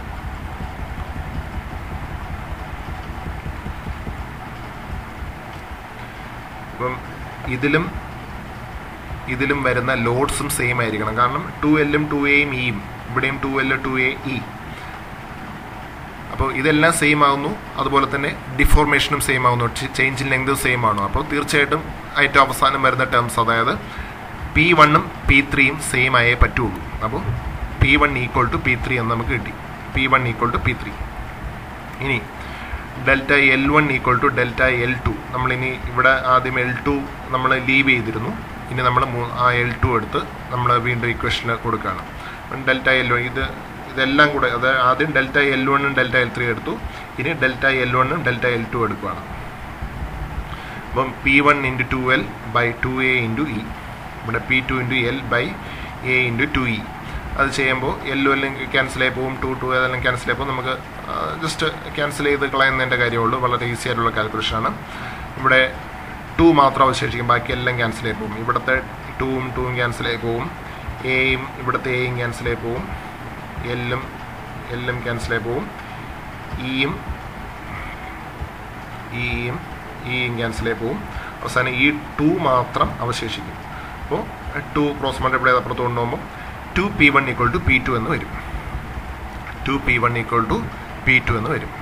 അപ്പം ഇതിലും ഇതിലും വരുന്ന ലോഡ്സും സെയിം ആയിരിക്കണം കാരണം ടു എല്ലും ടു എയും ഇയും ഇവിടെയും two L two A E അപ്പോൾ ഇതെല്ലാം സെയിം ആവുന്നു അതുപോലെ തന്നെ ഡിഫോർമേഷനും സെയിം ആവുന്നു ചേഞ്ച് ഇൻ ലെങ്ത് സെയിം ആണോ അപ്പോൾ തീർച്ചയായിട്ടും ഏറ്റവും അവസാനം വരുന്ന ടേംസ് അതായത് പി വണ്ണും പി ത്രീയും സെയിം ആയേ പറ്റുള്ളൂ അപ്പോൾ P one equal to P three എന്ന് നമുക്ക് കിട്ടി P one equal to P three ഇനി delta L one equal to delta L two നമ്മളിനി ഇവിടെ ആദ്യം എൽ ടു നമ്മൾ ലീവ് ചെയ്തിരുന്നു ഇനി നമ്മൾ ആ എൽ ടു എടുത്ത് നമ്മൾ വീണ്ടും ഇക്വേഷനിൽ കൊടുക്കുകയാണ് ഡെൽറ്റ എൽ വൺ ഇത് ഇതെല്ലാം കൂടെ അത് ആദ്യം ഡെൽറ്റ എൽ വണ്ണും ഡെൽറ്റ എൽ ത്രീ എടുത്തു ഇനി ഡെൽറ്റ എൽ വണ്ണും ഡെൽറ്റ എൽ ടു എടുക്കുകയാണ് അപ്പം P one into two L by two A into E ഇവിടെ P two into L by A into two E അത് ചെയ്യുമ്പോൾ എല്ലു എല്ലാം ക്യാൻസൽ ആയി പോകും ടു ടു അതെല്ലാം ക്യാൻസൽ ആയി പോകും നമുക്ക് ജസ്റ്റ് ക്യാൻസൽ ചെയ്ത് കളയുന്നതിൻ്റെ കാര്യമുള്ളൂ വളരെ ഈസി ആയിട്ടുള്ള കാൽക്കുലേഷനാണ് ഇവിടെ ടു മാത്രം അവശേഷിക്കും ബാക്കി എല്ലാം ക്യാൻസൽ ആയി പോകും ഇവിടുത്തെ ടൂവും ടൂവും ക്യാൻസൽ ആയി പോകും എയും ഇവിടുത്തെ എയും ക്യാൻസൽ ആയി പോകും എല്ലും എല്ലും ക്യാൻസൽ ആയി പോകും ഇയും ഇയും ഇയും ക്യാൻസൽ ആയി പോകും അവസാനം ഈ ടു മാത്രം അവശേഷിക്കും അപ്പോൾ ടു ക്രോസ് മൾട്ടിപ്ലൈ ചെയ്ത് അപ്പുറത്ത് കൊണ്ടുപോകുമ്പോൾ two P one equal to two to എന്ന് വരും two P one equal to two to എന്ന് വരും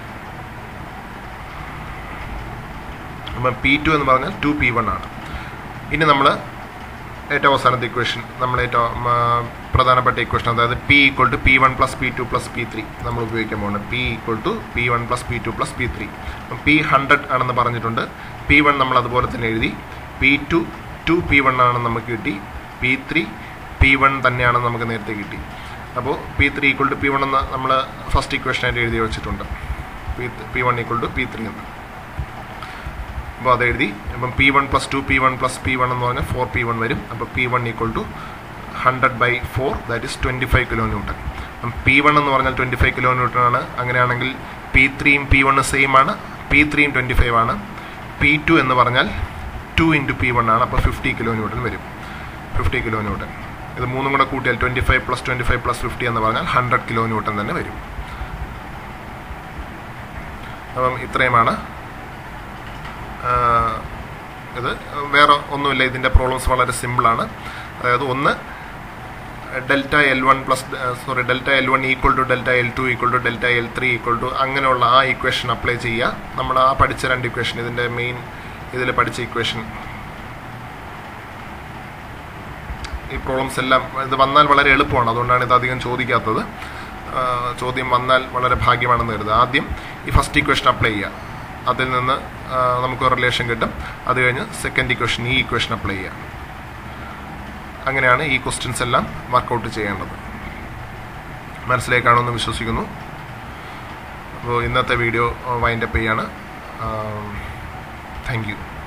അപ്പം പി ടു എന്ന് പറഞ്ഞാൽ ടു പി വൺ ആണ് ഇനി നമ്മൾ ഏറ്റവും അവസാനത്തെ ഇക്വേഷൻ നമ്മൾ ഏറ്റവും ആ, പ്രധാനപ്പെട്ട ഇക്വേഷൻ അതായത് P equal to P one plus P two plus P three നമ്മൾ ഉപയോഗിക്കാൻ പോകുന്നത് P equal to P one plus P two plus P three അപ്പം പി ഹൺഡ്രഡ് ആണെന്ന് പറഞ്ഞിട്ടുണ്ട് പി വൺ നമ്മൾ അതുപോലെ തന്നെ എഴുതി P two two P one ആണെന്ന് നമുക്ക് കിട്ടി പി ത്രീ പി വൺ തന്നെയാണെന്ന് നമുക്ക് നേരത്തെ കിട്ടി അപ്പോൾ P three equal to P one എന്ന് നമ്മൾ ഫസ്റ്റ് ഇക്വേഷനായിട്ട് എഴുതി വെച്ചിട്ടുണ്ട് P P one equal to P three എന്ന് അപ്പോൾ അത് എഴുതി അപ്പം P one plus two P one plus P one എന്ന് പറഞ്ഞാൽ ഫോർ പി വൺ വരും അപ്പോൾ P one equal to hundred by four that is twenty five kilo newton അപ്പം പി വൺ എന്ന് പറഞ്ഞാൽ ട്വൻറ്റി ഫൈവ് കിലോ ന്യൂട്ടൺ ആണ് അങ്ങനെയാണെങ്കിൽ P ത്രീയും പി വണ്ണും സെയിം ആണ് പി ത്രീയും ട്വൻറ്റി ഫൈവ് ആണ് പി ടു എന്ന് പറഞ്ഞാൽ ടു ഇൻറ്റു പി വൺ ആണ് അപ്പോൾ ഫിഫ്റ്റി കിലോ ന്യൂട്ടൺ വരും ഫിഫ്റ്റി കിലോ ന്യൂട്ടൺ ഇത് മൂന്നും കൂടെ കൂട്ടിയാൽ twenty five plus twenty five plus fifty എന്ന് പറഞ്ഞാൽ ഹൺഡ്രഡ് കിലോ ന്യൂട്ടൺ തന്നെ വരും അപ്പം ഇത്രയുമാണ് ആഹ് ഇത് വേറെ ഒന്നുമില്ല ഇതിൻ്റെ പ്രോബ്ലംസ് വളരെ സിമ്പിളാണ് അതായത് ഒന്ന് delta L one plus sorry delta L one equal to delta L two equal to delta L three equal to അങ്ങനെയുള്ള ആ ഇക്വേഷൻ അപ്ലൈ ചെയ്യുക നമ്മൾ ആ പഠിച്ച രണ്ട് ഇക്വേഷൻ ഇതിൻ്റെ മെയിൻ ഇതിൽ പഠിച്ച ഇക്വേഷൻ ഈ പ്രോബ്ലംസ് എല്ലാം ഇത് വന്നാൽ വളരെ എളുപ്പമാണ് അതുകൊണ്ടാണ് ഇത് അധികം ചോദിക്കാത്തത് ആ, ചോദ്യം വന്നാൽ വളരെ ഭാഗ്യമാണെന്ന് കരുതുക ആദ്യം ഈ ഫസ്റ്റ് ഇക്വേഷൻ അപ്ലൈ ചെയ്യുക അതിൽ നിന്ന് ആ, നമുക്ക് റിലേഷൻ കിട്ടും അത് കഴിഞ്ഞ് സെക്കൻഡ് ഇക്വേഷൻ ഈ ഇക്വേഷൻ അപ്ലൈ ചെയ്യുക അങ്ങനെയാണ് ഈ ക്വസ്റ്റ്യൻസ് എല്ലാം വർക്കൗട്ട് ചെയ്യേണ്ടത് മനസ്സിലായി കാണുമെന്ന് വിശ്വസിക്കുന്നു അപ്പോൾ ഇന്നത്തെ വീഡിയോ വൈൻഡപ്പ് ചെയ്യാണ് താങ്ക് യു